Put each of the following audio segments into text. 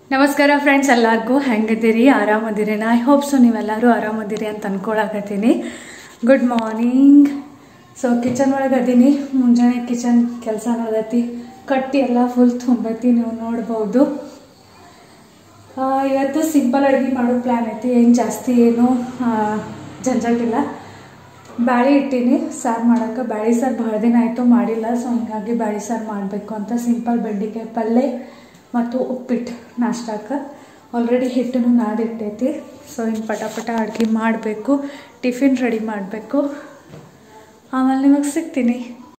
ನಮಸ್ಕಾರ ಫ್ರೆಂಡ್ಸ್ ಎಲ್ಲರಿಗೂ ಹೆಂಗಿದ್ದೀರಿ ಆರಾಮದಿರಿ ಐ ಹೋಪ್ ಸೊ ನೀವೆಲ್ಲರೂ ಆರಾಮದಿರಿ ಅಂತ ಅನ್ಕೊಳಕತ್ತೀನಿ ಗುಡ್ ಮಾರ್ನಿಂಗ್ ಸೊ ಕಿಚನ್ ಒಳಗೆ ಅದೀನಿ ಮುಂಜಾನೆ ಕಿಚನ್ ಕೆಲಸ ನಡೆದೈತಿ ಕಟ್ಟಿ ಎಲ್ಲ ಫುಲ್ ತುಂಬೈತಿ ನೀವು ನೋಡ್ಬೋದು ಆ, ಇವತ್ತು ಸಿಂಪಲ್ ಅಡುಗೆ ಮಾಡೋ ಪ್ಲ್ಯಾನ್ ಐತಿ ಏನು ಜಾಸ್ತಿ ಏನು ಆ, ಜಂಜಾಟಿಲ್ಲ ಬ್ಯಾಳಿ ಇಟ್ಟೀನಿ ಸಾರು ಮಾಡೋಕೆ ಬ್ಯಾಳಿ ಸಾರು ಭಾಳ ದಿನ ಆಯಿತು ಮಾಡಿಲ್ಲ ಸೊ ಹೀಗಾಗಿ ಬ್ಯಾಳಿ ಸಾರು ಮಾಡಬೇಕು ಅಂತ ಸಿಂಪಲ್ ಬೆಂಡಿಕಾಯಿ ಪಲ್ಯ ಮತ್ತು ಉಪ್ಪಿಟ್ಟು ನಾಷ್ಟಕ್ಕೆ ಆಲ್ರೆಡಿ ಹಿಟ್ಟನ್ನು ನಾದಿಟ್ಟೈತಿ ಸೊ ಹಿಂಗೆ ಪಟ ಪಟ ಅಡುಗೆ ಮಾಡಬೇಕು ಟಿಫಿನ್ ರೆಡಿ ಮಾಡಬೇಕು ಆಮೇಲೆ ನಿಮಗೆ ಸಿಗ್ತೀನಿ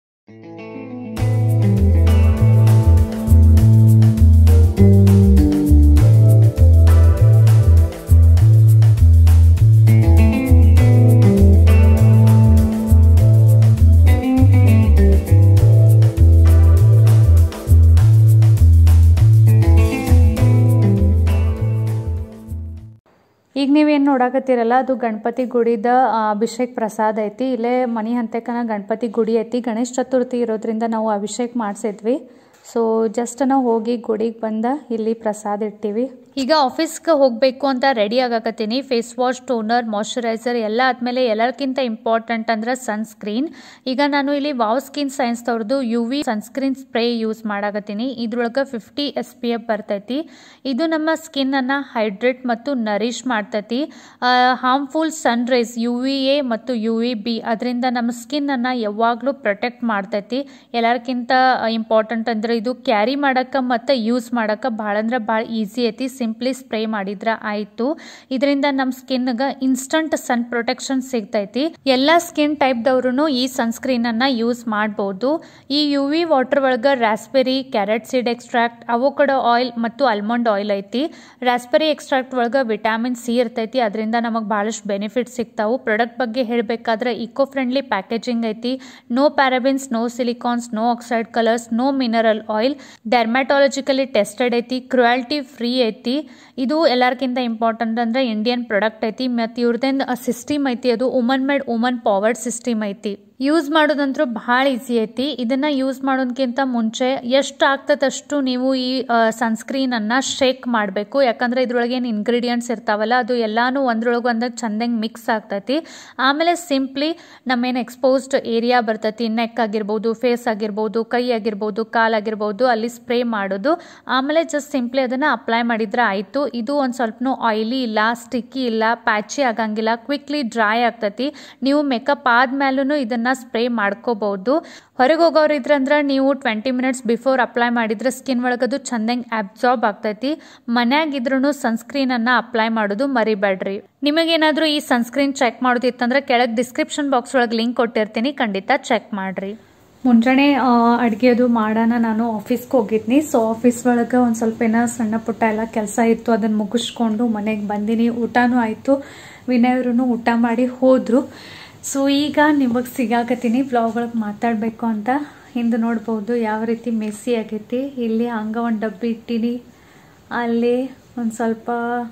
ಈಗ ನೀವೇನು ನೋಡಕತ್ತೀರಲ್ಲ ಅದು ಗಣಪತಿ ಗುಡಿದ ಆ, ಅಭಿಷೇಕ್ ಪ್ರಸಾದ ಐತಿ ಇಲ್ಲೇ ಮನೆ ಹಂತಕನ ಗಣಪತಿ ಗುಡಿ ಐತಿ ಗಣೇಶ ಚತುರ್ಥಿ ಇರೋದ್ರಿಂದ ನಾವು ಅಭಿಷೇಕ್ ಮಾಡಿಸಿದ್ವಿ ಸೊ ಜಸ್ಟ್ ನಾವು ಹೋಗಿ ಗುಡಿಗೆ ಬಂದ ಇಲ್ಲಿ ಪ್ರಸಾದ ಇಟ್ಟಿವಿ ಈಗ ಆಫೀಸ್ಗೆ ಹೋಗಬೇಕು ಅಂತ ರೆಡಿ ಆಗಕತ್ತೀನಿ ಫೇಸ್ ವಾಶ್ ಟೋನರ್ ಮಾಯಶ್ಚರೈಸರ್ ಎಲ್ಲ ಆದಮೇಲೆ ಎಲ್ಲಕ್ಕಿಂತ ಇಂಪಾರ್ಟೆಂಟ್ ಅಂದ್ರೆ ಸನ್ಸ್ಕ್ರೀನ್ ಈಗ ನಾನು ಇಲ್ಲಿ ವಾವ್ ಸ್ಕಿನ್ ಸೈನ್ಸ್ ತವ್ರದ್ದು U V sunscreen spray use ಮಾಡಾಕತ್ತೀನಿ ಇದ್ರೊಳಗೆ ಫಿಫ್ಟಿ ಎಸ್ ಪಿ ಎಫ್ ಬರ್ತೈತಿ ಇದು ನಮ್ಮ ಸ್ಕಿನ್ನನ್ನು ಹೈಡ್ರೇಟ್ ಮತ್ತು ನರಿಶ್ ಮಾಡ್ತೈತಿ harmful sun rays U V A ಮತ್ತು ಯು ವಿ ಬಿ ಅದರಿಂದ ನಮ್ಮ ಸ್ಕಿನ್ನನ್ನು ಯಾವಾಗಲೂ ಪ್ರೊಟೆಕ್ಟ್ ಮಾಡ್ತೈತಿ ಎಲ್ಲರ್ಕಿಂತ ಇಂಪಾರ್ಟೆಂಟ್ ಅಂದ್ರೆ ಇದು ಕ್ಯಾರಿ ಮಾಡಕ್ಕೆ ಮತ್ತು ಯೂಸ್ ಮಾಡಕ್ಕೆ ಭಾಳ ಅಂದ್ರೆ ಭಾಳ ಈಸಿ ಐತಿ ಸಿಂಪ್ಲಿ ಸ್ಪ್ರೇ ಮಾಡಿದ್ರೆ ಆಯಿತು ಇದರಿಂದ ನಮ್ಮ ಸ್ಕಿನ್ಗೆ ಇನ್ಸ್ಟಂಟ್ ಸನ್ ಪ್ರೊಟೆಕ್ಷನ್ ಸಿಗ್ತೈತಿ ಎಲ್ಲ ಸ್ಕಿನ್ ಟೈಪ್ದವ್ರು ಈ ಸನ್ಸ್ಕ್ರೀನನ್ನು ಯೂಸ್ ಮಾಡ್ಬೋದು ಈ ಯು ವಿ ವಾಟರ್ ಒಳಗೆ raspberry carrot seed extract avocado oil ಮತ್ತು ಆಲ್ಮಂಡ್ ಆಯಿಲ್ ಐತಿ ರಾಸ್ಬೆರಿ ಎಕ್ಸ್ಟ್ರಾಕ್ಟ್ ಒಳಗೆ ವಿಟಾಮಿನ್ ಸಿ ಇರ್ತೈತಿ ಅದರಿಂದ ನಮಗೆ ಭಾಳಷ್ಟು ಬೆನಿಫಿಟ್ ಸಿಗ್ತಾವು ಪ್ರಾಡಕ್ಟ್ ಬಗ್ಗೆ ಹೇಳಬೇಕಾದ್ರೆ ಇಕೋ ಫ್ರೆಂಡ್ಲಿ ಪ್ಯಾಕೇಜಿಂಗ್ ಐತಿ no parabens no silicones no oxide colours no mineral oil dermatologically tested ಐತಿ ಕ್ರುಯಾಲಿಟಿ ಫ್ರೀ ಐತಿ ಇದು ಎಲ್ಲರ್ಕಿಂತ ಇಂಪಾರ್ಟೆಂಟ್ ಅಂದ್ರೆ ಇಂಡಿಯನ್ ಪ್ರಾಡಕ್ಟ್ ಐತಿ ಮತ್ತು ಇವ್ರದ್ದೇನು ಸಿಸ್ಟಮ್ ಐತಿ ಅದು woman made woman powered system ಐತಿ ಯೂಸ್ ಮಾಡೋದಂತೂ ಭಾಳ ಈಸಿ ಐತಿ ಇದನ್ನ ಯೂಸ್ ಮಾಡೋದಕ್ಕಿಂತ ಮುಂಚೆ ಎಷ್ಟು ಆಗ್ತದಷ್ಟು ನೀವು ಈ ಸನ್ಸ್ಕ್ರೀನ್ ಅನ್ನ ಶೇಕ್ ಮಾಡಬೇಕು ಯಾಕಂದ್ರೆ ಇದ್ರೊಳಗೆ ಏನು ಇಂಗ್ರೀಡಿಯೆಂಟ್ಸ್ ಇರ್ತಾವಲ್ಲ ಅದು ಎಲ್ಲಾನು ಒಂದ್ರೊಳಗೆ ಒಂದಾಗ ಚಂದಂಗೆ ಮಿಕ್ಸ್ ಆಗ್ತೈತಿ ಆಮೇಲೆ ಸಿಂಪ್ಲಿ ನಮ್ಮೇನು ಎಕ್ಸ್ಪೋಸ್ಡ್ ಏರಿಯಾ ಬರ್ತೈತಿ ನೆಕ್ ಆಗಿರ್ಬೋದು ಫೇಸ್ ಆಗಿರ್ಬೋದು ಕೈ ಆಗಿರ್ಬೋದು ಕಾಲಾಗಿರ್ಬೋದು ಅಲ್ಲಿ ಸ್ಪ್ರೇ ಮಾಡೋದು ಆಮೇಲೆ ಜಸ್ಟ್ ಸಿಂಪ್ಲಿ ಅದನ್ನ ಅಪ್ಲೈ ಮಾಡಿದ್ರೆ ಆಯಿತು ಇದು ಒಂದು ಸ್ವಲ್ಪನೂ ಆಯಿಲಿ ಇಲ್ಲ ಸ್ಟಿಕ್ಕಿ ಇಲ್ಲ ಪ್ಯಾಚಿ ಆಗಂಗಿಲ್ಲ ಕ್ವಿಕ್ಲಿ ಡ್ರೈ ಆಗ್ತೈತಿ ನೀವು ಮೇಕಪ್ ಆದ್ಮೇಲೂ ಇದನ್ನ ಸ್ಪ್ರೇ ಮಾಡ್ಕೋಬಹುದು ಹೊರಗೆ ಹೋಗೋರು ಇದ್ರಂದ್ರೆ ನೀವು ಟ್ವೆಂಟಿ ಮಿನಿಟ್ಸ್ ಬಿಫೋರ್ ಅಪ್ಲೈ ಮಾಡಿದ್ರೆ ಸ್ಕಿನ್ ಒಳಗದು ಚಂದಂಗೆ ಅಬ್ಸಾರ್ಬ್ ಆಗ್ತೈತಿ ಮನ್ಯಾಗಿದ್ರು ಸನ್ಸ್ಕ್ರೀನ್ ಅನ್ನ ಅಪ್ಲೈ ಮಾಡೋದು ಮರಿಬೇಡ್ರಿ ನಿಮಗೇನಾದ್ರೂ ಈ ಸನ್ಸ್ಕ್ರೀನ್ ಚೆಕ್ ಮಾಡೋದಿತ್ತಂದ್ರೆ ಕೆಳಗೆ ಡಿಸ್ಕ್ರಿಪ್ಷನ್ ಬಾಕ್ಸ್ ಒಳಗೆ ಲಿಂಕ್ ಕೊಟ್ಟಿರ್ತೀನಿ ಖಂಡಿತ ಚೆಕ್ ಮಾಡ್ರಿ ಮುಂಜಾನೆ ಅಡುಗೆ ಅದು ಮಾಡೋಣ ನಾನು ಆಫೀಸ್ಗೆ ಹೋಗಿದ್ನಿ ಸೊ ಆಫೀಸ್ ಒಳಗೆ ಒಂದು ಸ್ವಲ್ಪ ಏನೋ ಸಣ್ಣ ಪುಟ್ಟ ಎಲ್ಲ ಕೆಲಸ ಇತ್ತು ಅದನ್ನು ಮುಗಿಸ್ಕೊಂಡು ಮನೆಗೆ ಬಂದಿನಿ ಊಟನೂ ಆಯಿತು ವಿನಯವ್ರೂ ಊಟ ಮಾಡಿ ಹೋದರು ಸೊ ಈಗ ನಿಮಗೆ ಸಿಗಾಕತ್ತೀನಿ ವ್ಲಾಗ್ ಒಳಗೆ ಮಾತಾಡಬೇಕು ಅಂತ ಹಿಂದೆ ನೋಡ್ಬೋದು ಯಾವ ರೀತಿ ಮೆಸ್ಸಿ ಆಗೈತಿ ಇಲ್ಲಿ ಹಂಗೆ ಒಂದು ಡಬ್ಬಿ ಇಟ್ಟೀನಿ ಅಲ್ಲಿ ಒಂದು ಸ್ವಲ್ಪ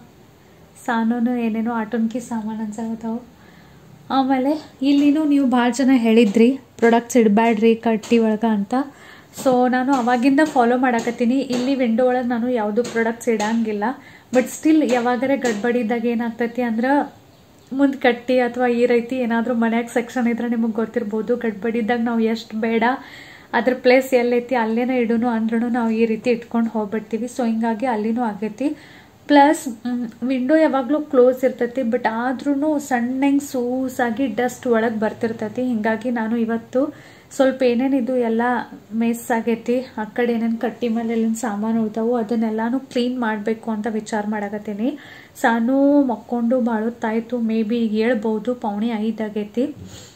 ಸಾನೂನು ಏನೇನೋ ಆಟೋನ್ಕಿ ಸಾಮಾನು ಅನ್ಸಾಗತ್ತಾವು ಆಮೇಲೆ ಇಲ್ಲಿನೂ ನೀವು ಭಾಳ ಜನ ಹೇಳಿದ್ರಿ ಪ್ರಾಡಕ್ಟ್ಸ್ ಇಡಬೇಡ್ರಿ ಕಟ್ಟಿ ಒಳಗೆ ಅಂತ ಸೊ ನಾನು ಅವಾಗಿಂದ ಫಾಲೋ ಮಾಡಾಕತ್ತೀನಿ ಇಲ್ಲಿ ವಿಂಡೋ ಒಳಗೆ ನಾನು ಯಾವುದು ಪ್ರಾಡಕ್ಟ್ಸ್ ಇಡಂಗಿಲ್ಲ ಬಟ್ ಸ್ಟಿಲ್ ಯಾವಾಗರೆ ಗಡ್ಬಡಿದಾಗ ಏನಾಗ್ತೈತಿ ಅಂದ್ರೆ ಮುಂದೆ ಕಟ್ಟಿ ಅಥವಾ ಈ ರೀತಿ ಏನಾದರೂ ಮನ್ಯಾಗ ಸೆಕ್ಷನ್ ಇದ್ರೆ ನಿಮಗೆ ಗೊತ್ತಿರ್ಬೋದು ಗಡ್ಬಡಿದಾಗ ನಾವು ಎಷ್ಟು ಬೇಡ ಅದ್ರ ಪ್ಲೇಸ್ ಎಲ್ಲೈತಿ ಅಲ್ಲೇನೇ ಇಡೋನು ಅಂದ್ರೂ ನಾವು ಈ ರೀತಿ ಇಟ್ಕೊಂಡು ಹೋಗ್ಬಿಡ್ತೀವಿ ಸೊ ಹಿಂಗಾಗಿ ಅಲ್ಲಿನೂ ಆಗೈತಿ ಪ್ಲಸ್ ವಿಂಡೋ ಯಾವಾಗಲೂ ಕ್ಲೋಸ್ ಇರ್ತೈತಿ ಬಟ್ ಆದ್ರೂ ಸಣ್ಣಂಗೆ ಸೂಸಾಗಿ ಡಸ್ಟ್ ಒಳಗೆ ಬರ್ತಿರ್ತೈತಿ ಹಿಂಗಾಗಿ ನಾನು ಇವತ್ತು ಸ್ವಲ್ಪ ಏನೇನಿದು ಎಲ್ಲ ಮೆಸ್ ಆಗೈತಿ ಆ ಕಡೆ ಏನೇನು ಕಟ್ಟಿ ಮೇಲೆ ಏನೇನು ಸಾಮಾನು ಉಳ್ತಾವು ಅದನ್ನೆಲ್ಲಾನು ಕ್ಲೀನ್ ಮಾಡಬೇಕು ಅಂತ ವಿಚಾರ ಮಾಡಾಕತ್ತೀನಿ ಸಾನು ಮಕ್ಕೊಂಡು ಭಾಳ ಹೊತ್ತಾಯ್ತು ಮೇ ಬಿ ಈಗ ಹೇಳ್ಬೋದು ಪೌಣಿ ಐದಾಗೈತಿ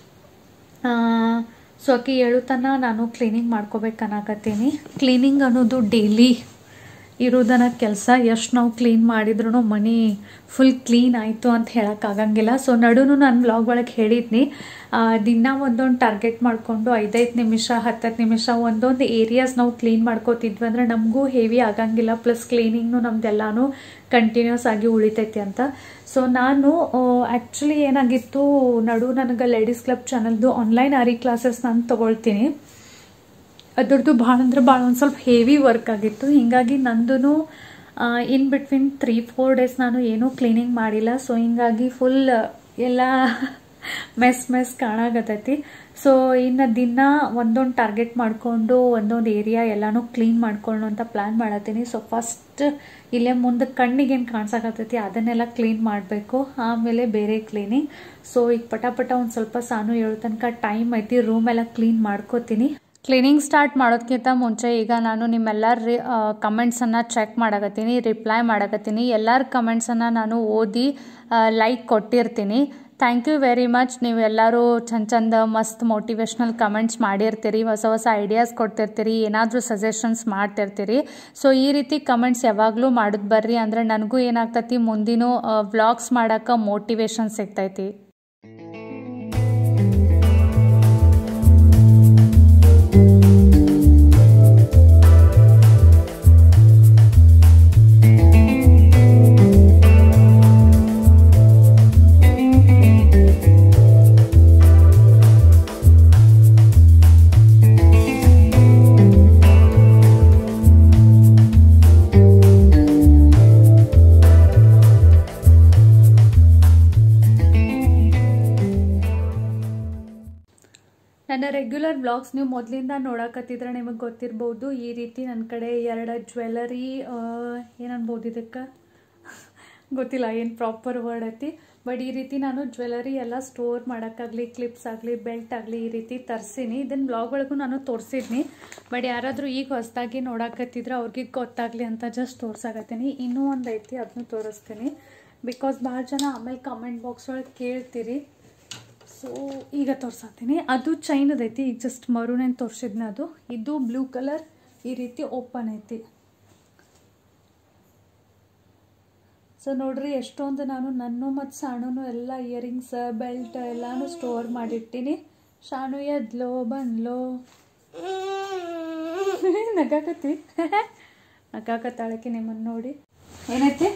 ಸೊ ಆಕೆ ಹೇಳುತ್ತನ ನಾನು ಕ್ಲೀನಿಂಗ್ ಮಾಡ್ಕೋಬೇಕು ಅನ್ನಕತ್ತೀನಿ ಕ್ಲೀನಿಂಗ್ ಅನ್ನೋದು ಡೈಲಿ ಇರೋದನ್ನ ಕೆಲಸ ಎಷ್ಟು ನಾವು ಕ್ಲೀನ್ ಮಾಡಿದ್ರು ಮನಿ ಫುಲ್ ಕ್ಲೀನ್ ಆಯಿತು ಅಂತ ಹೇಳೋಕ್ಕಾಗಂಗಿಲ್ಲ ಸೊ ನಡುನು ನಾನು ಬ್ಲಾಗ್ ಒಳಗೆ ಹೇಳಿದ್ನಿ ದಿನ ಒಂದೊಂದು ಟಾರ್ಗೆಟ್ ಮಾಡಿಕೊಂಡು ಐದೈದು ನಿಮಿಷ ಹತ್ತತ್ತು ನಿಮಿಷ ಒಂದೊಂದು ಏರಿಯಾಸ್ ನಾವು ಕ್ಲೀನ್ ಮಾಡ್ಕೋತಿದ್ವಿ ಅಂದರೆ ನಮಗೂ ಹೆವಿ ಆಗಂಗಿಲ್ಲ ಪ್ಲಸ್ ಕ್ಲೀನಿಂಗ್ನು ನಮ್ದೆಲ್ಲಾನು ಕಂಟಿನ್ಯೂಸ್ ಆಗಿ ಉಳಿತೈತಿ ಅಂತ ಸೊ ನಾನು ಆ್ಯಕ್ಚುಲಿ ಏನಾಗಿತ್ತು ನಡು ನನಗೆ ಲೇಡೀಸ್ ಕ್ಲಬ್ ಚಾನಲ್ದು ಆನ್ಲೈನ್ ಆರಿ ಕ್ಲಾಸಸ್ ನಾನು ತೊಗೊಳ್ತೀನಿ ಅದ್ರದ್ದು ಭಾಳ ಅಂದ್ರೆ ಭಾಳ ಒಂದು ಸ್ವಲ್ಪ ಹೆವಿ ವರ್ಕ್ ಆಗಿತ್ತು ಹೀಗಾಗಿ ನಂದು in between three four days ನಾನು ಏನೂ ಕ್ಲೀನಿಂಗ್ ಮಾಡಿಲ್ಲ ಸೊ ಹಿಂಗಾಗಿ ಫುಲ್ ಎಲ್ಲ ಮೆಸ್ ಮೆಸ್ ಕಾಣಾಗತೈತಿ ಸೊ ಇನ್ನು ದಿನ ಒಂದೊಂದು ಟಾರ್ಗೆಟ್ ಮಾಡಿಕೊಂಡು ಒಂದೊಂದು ಏರಿಯಾ ಎಲ್ಲಾನು ಕ್ಲೀನ್ ಮಾಡ್ಕೊಳ್ಳೋ ಅಂತ ಪ್ಲ್ಯಾನ್ ಮಾಡತ್ತೀನಿ ಸೊ ಫಸ್ಟ್ ಇಲ್ಲೇ ಮುಂದೆ ಕಣ್ಣಿಗೆ ಏನು ಕಾಣಿಸಾಕತ್ತೈತಿ ಅದನ್ನೆಲ್ಲ ಕ್ಲೀನ್ ಮಾಡಬೇಕು ಆಮೇಲೆ ಬೇರೆ ಕ್ಲೀನಿಂಗ್ ಸೊ ಈಗ ಪಟ ಪಟ ಒಂದು ಸ್ವಲ್ಪ ಸಾನು ಹೇಳೋ ತನಕ ಟೈಮ್ ಐತಿ ರೂಮ್ ಎಲ್ಲ ಕ್ಲೀನ್ ಮಾಡ್ಕೋತೀನಿ ಕ್ಲೀನಿಂಗ್ ಸ್ಟಾರ್ಟ್ ಮಾಡೋದಕ್ಕಿಂತ ಮುಂಚೆ ಈಗ ನಾನು ನಿಮ್ಮೆಲ್ಲರ ಕಮೆಂಟ್ಸನ್ನು ಚೆಕ್ ಮಾಡಕತ್ತೀನಿ ರಿಪ್ಲೈ ಮಾಡಕತ್ತೀನಿ ಎಲ್ಲರ ಕಮೆಂಟ್ಸನ್ನು ನಾನು ಓದಿ ಲೈಕ್ ಕೊಟ್ಟಿರ್ತೀನಿ ಥ್ಯಾಂಕ್ ಯು ವೆರಿ ಮಚ್ ನೀವೆಲ್ಲರೂ ಚಂದ ಚಂದ ಮಸ್ತ್ ಮೋಟಿವೇಶ್ನಲ್ ಕಮೆಂಟ್ಸ್ ಮಾಡಿರ್ತೀರಿ ಹೊಸ ಹೊಸ ಐಡಿಯಾಸ್ ಕೊಡ್ತಿರ್ತೀರಿ ಏನಾದರೂ ಸಜೆಷನ್ಸ್ ಮಾಡ್ತಿರ್ತೀರಿ ಸೊ ಈ ರೀತಿ ಕಮೆಂಟ್ಸ್ ಯಾವಾಗಲೂ ಮಾಡೋದು ಬರ್ರಿ ಅಂದರೆ ನನಗೂ ಏನಾಗ್ತೈತಿ ಮುಂದಿನ ವ್ಲಾಗ್ಸ್ ಮಾಡೋಕೆ ಮೋಟಿವೇಶನ್ ಸಿಗ್ತೈತಿ ನನ್ನ ರೆಗ್ಯುಲರ್ ಬ್ಲಾಗ್ಸ್ ನೀವು ಮೊದಲಿಂದ ನೋಡಕತ್ತಿದ್ರೆ ನಿಮಗೆ ಗೊತ್ತಿರ್ಬೋದು ಈ ರೀತಿ ನನ್ನ ಕಡೆ ಎರಡು ಜ್ಯುವೆಲರಿ ಏನು ಅನ್ಬೋದು ಇದಕ್ಕೆ ಗೊತ್ತಿಲ್ಲ ಏನು ಪ್ರಾಪರ್ ವರ್ಡ್ ಐತಿ ಬಟ್ ಈ ರೀತಿ ನಾನು ಜ್ಯುವೆಲರಿ ಎಲ್ಲ ಸ್ಟೋರ್ ಮಾಡೋಕ್ಕಾಗಲಿ ಕ್ಲಿಪ್ಸ್ ಆಗಲಿ ಬೆಲ್ಟ್ ಆಗಲಿ ಈ ರೀತಿ ತರಿಸೀನಿ ಇದನ್ನು ಬ್ಲಾಗ್ ಒಳಗೂ ನಾನು ತೋರಿಸಿದ್ನಿ ಬಟ್ ಯಾರಾದರೂ ಈಗ ಹೊಸದಾಗಿ ನೋಡಕತ್ತಿದ್ರೆ ಅವ್ರಿಗೆ ಗೊತ್ತಾಗಲಿ ಅಂತ ಜಸ್ಟ್ ತೋರ್ಸಾಕತ್ತೀನಿ ಇನ್ನೂ ಒಂದು ಐತಿ ಅದನ್ನು ತೋರಿಸ್ತೀನಿ ಬಿಕಾಸ್ ಭಾಳ ಜನ ಆಮೇಲೆ ಕಮೆಂಟ್ ಬಾಕ್ಸ್ ಒಳಗೆ ಕೇಳ್ತೀರಿ ಸೊ ಈಗ ತೋರ್ಸಾತೀನಿ ಅದು ಚೈನದ್ ಐತಿ ಈಗ ಜಸ್ಟ್ ಮರೂನ್ ಏನು ತೋರಿಸಿದ್ನ ಅದು ಇದು ಬ್ಲೂ ಕಲರ್ ಈ ರೀತಿ ಓಪನ್ ಐತಿ ಸೊ ನೋಡ್ರಿ ಎಷ್ಟೊಂದು ನಾನು ನನ್ನ ಮತ್ತು ಸಾಣುನು ಎಲ್ಲ ಇಯರಿಂಗ್ಸ್ ಬೆಲ್ಟ್ ಎಲ್ಲಾನು ಸ್ಟೋರ್ ಮಾಡಿಟ್ಟಿನಿ ಶಾನು ಎದ್ಲೋ ಬಂದ್ಲೋ ನಗಾಕತ್ತಿ ನಗಾಕತ್ತಾಳಕ್ಕೆ ನಿಮ್ಮನ್ನು ನೋಡಿ ಏನೈತಿ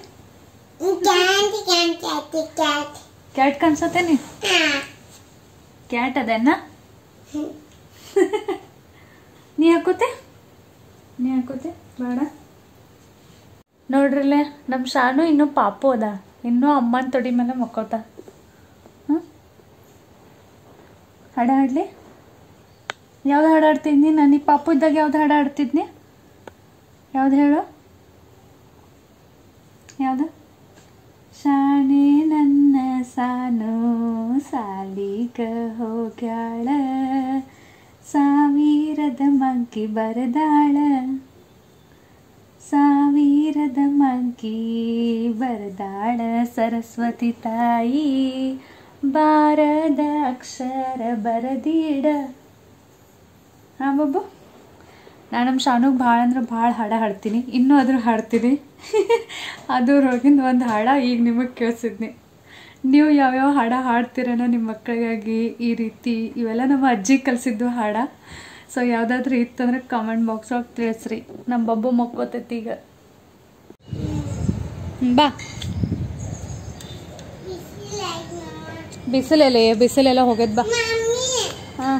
ಕ್ಯಾಟ್ ಕಾಣಿಸತ್ತೇನಿ ಕ್ಯಾಟ್ ಅದೇನ ನೀ ಹಾಕೋತೆ ನೀ ಹಾಕೋತೆ ಬೇಡ ನೋಡ್ರಿಲೆ ನಮ್ಮ ಶಾನು ಇನ್ನೂ ಪಾಪು ಅದ ಇನ್ನೂ ಅಮ್ಮನ ತೊಡಿ ಮೇಲೆ ಮಕ್ಕೋತ ಹ್ಞೂ ಹಾಡ ಹಾಡ್ಲಿ ಯಾವ್ದು ಹಾಡು ಆಡ್ತಿದ್ನಿ ನಾನು ಈ ಪಾಪು ಇದ್ದಾಗ ಯಾವ್ದು ಹಾಡು ಆಡ್ತಿದ್ನಿ ಯಾವ್ದು ಹೇಳು ಯಾವ್ದು ಶಾಣೆ ನನ್ನ ಸಾನು ಸಾಲಿಗ ಹೋಗ್ಯಾಳ ಸಾವಿರದ ಮಗ್ಗಿ ಬರದಾಳ ಸಾವಿರದ ಮಗ್ಗಿ ಬರದಾಳ ಸರಸ್ವತಿ ತಾಯಿ ಬಾರದ ಅಕ್ಷರ ಬರದೀಡ ಹಾ ಬಾಬು ನಾನು ನಮ್ಮ ಶಾನುಗೆ ಭಾಳ ಅಂದ್ರೆ ಭಾಳ ಹಾಡ ಹಾಡ್ತೀನಿ ಇನ್ನೂ ಅದ್ರ ಹಾಡ್ತೀನಿ ಅದ್ರೊಳಗಿಂದ ಒಂದು ಹಾಡ ಈಗ ನಿಮಗೆ ಕೇಳಿಸಿದ್ನಿ ನೀವು ಯಾವ್ಯಾವ ಹಾಡ ಹಾಡ್ತೀರೇನೋ ನಿಮ್ಮ ಮಕ್ಕಳಿಗಾಗಿ ಈ ರೀತಿ ಇವೆಲ್ಲ ನಮ್ಮ ಅಜ್ಜಿ ಕಲಿಸಿದ್ದು ಹಾಡ ಸೊ ಯಾವುದಾದ್ರೂ ಇತ್ತಂದ್ರೆ ಕಾಮೆಂಟ್ ಬಾಕ್ಸ್ ಒಳಗೆ ತಿಳಿಸ್ರಿ ನಮ್ಮ ಬಬ್ಬು ಮಕ್ಕೋತೈತಿ ಈಗ ಹ್ಮ್, ಬಾ ಬಿಸಿಲೆಲ್ಲ ಬಿಸಿಲೆಲ್ಲ ಹೋಗ್ಯದ ಬಾ ಹಾಂ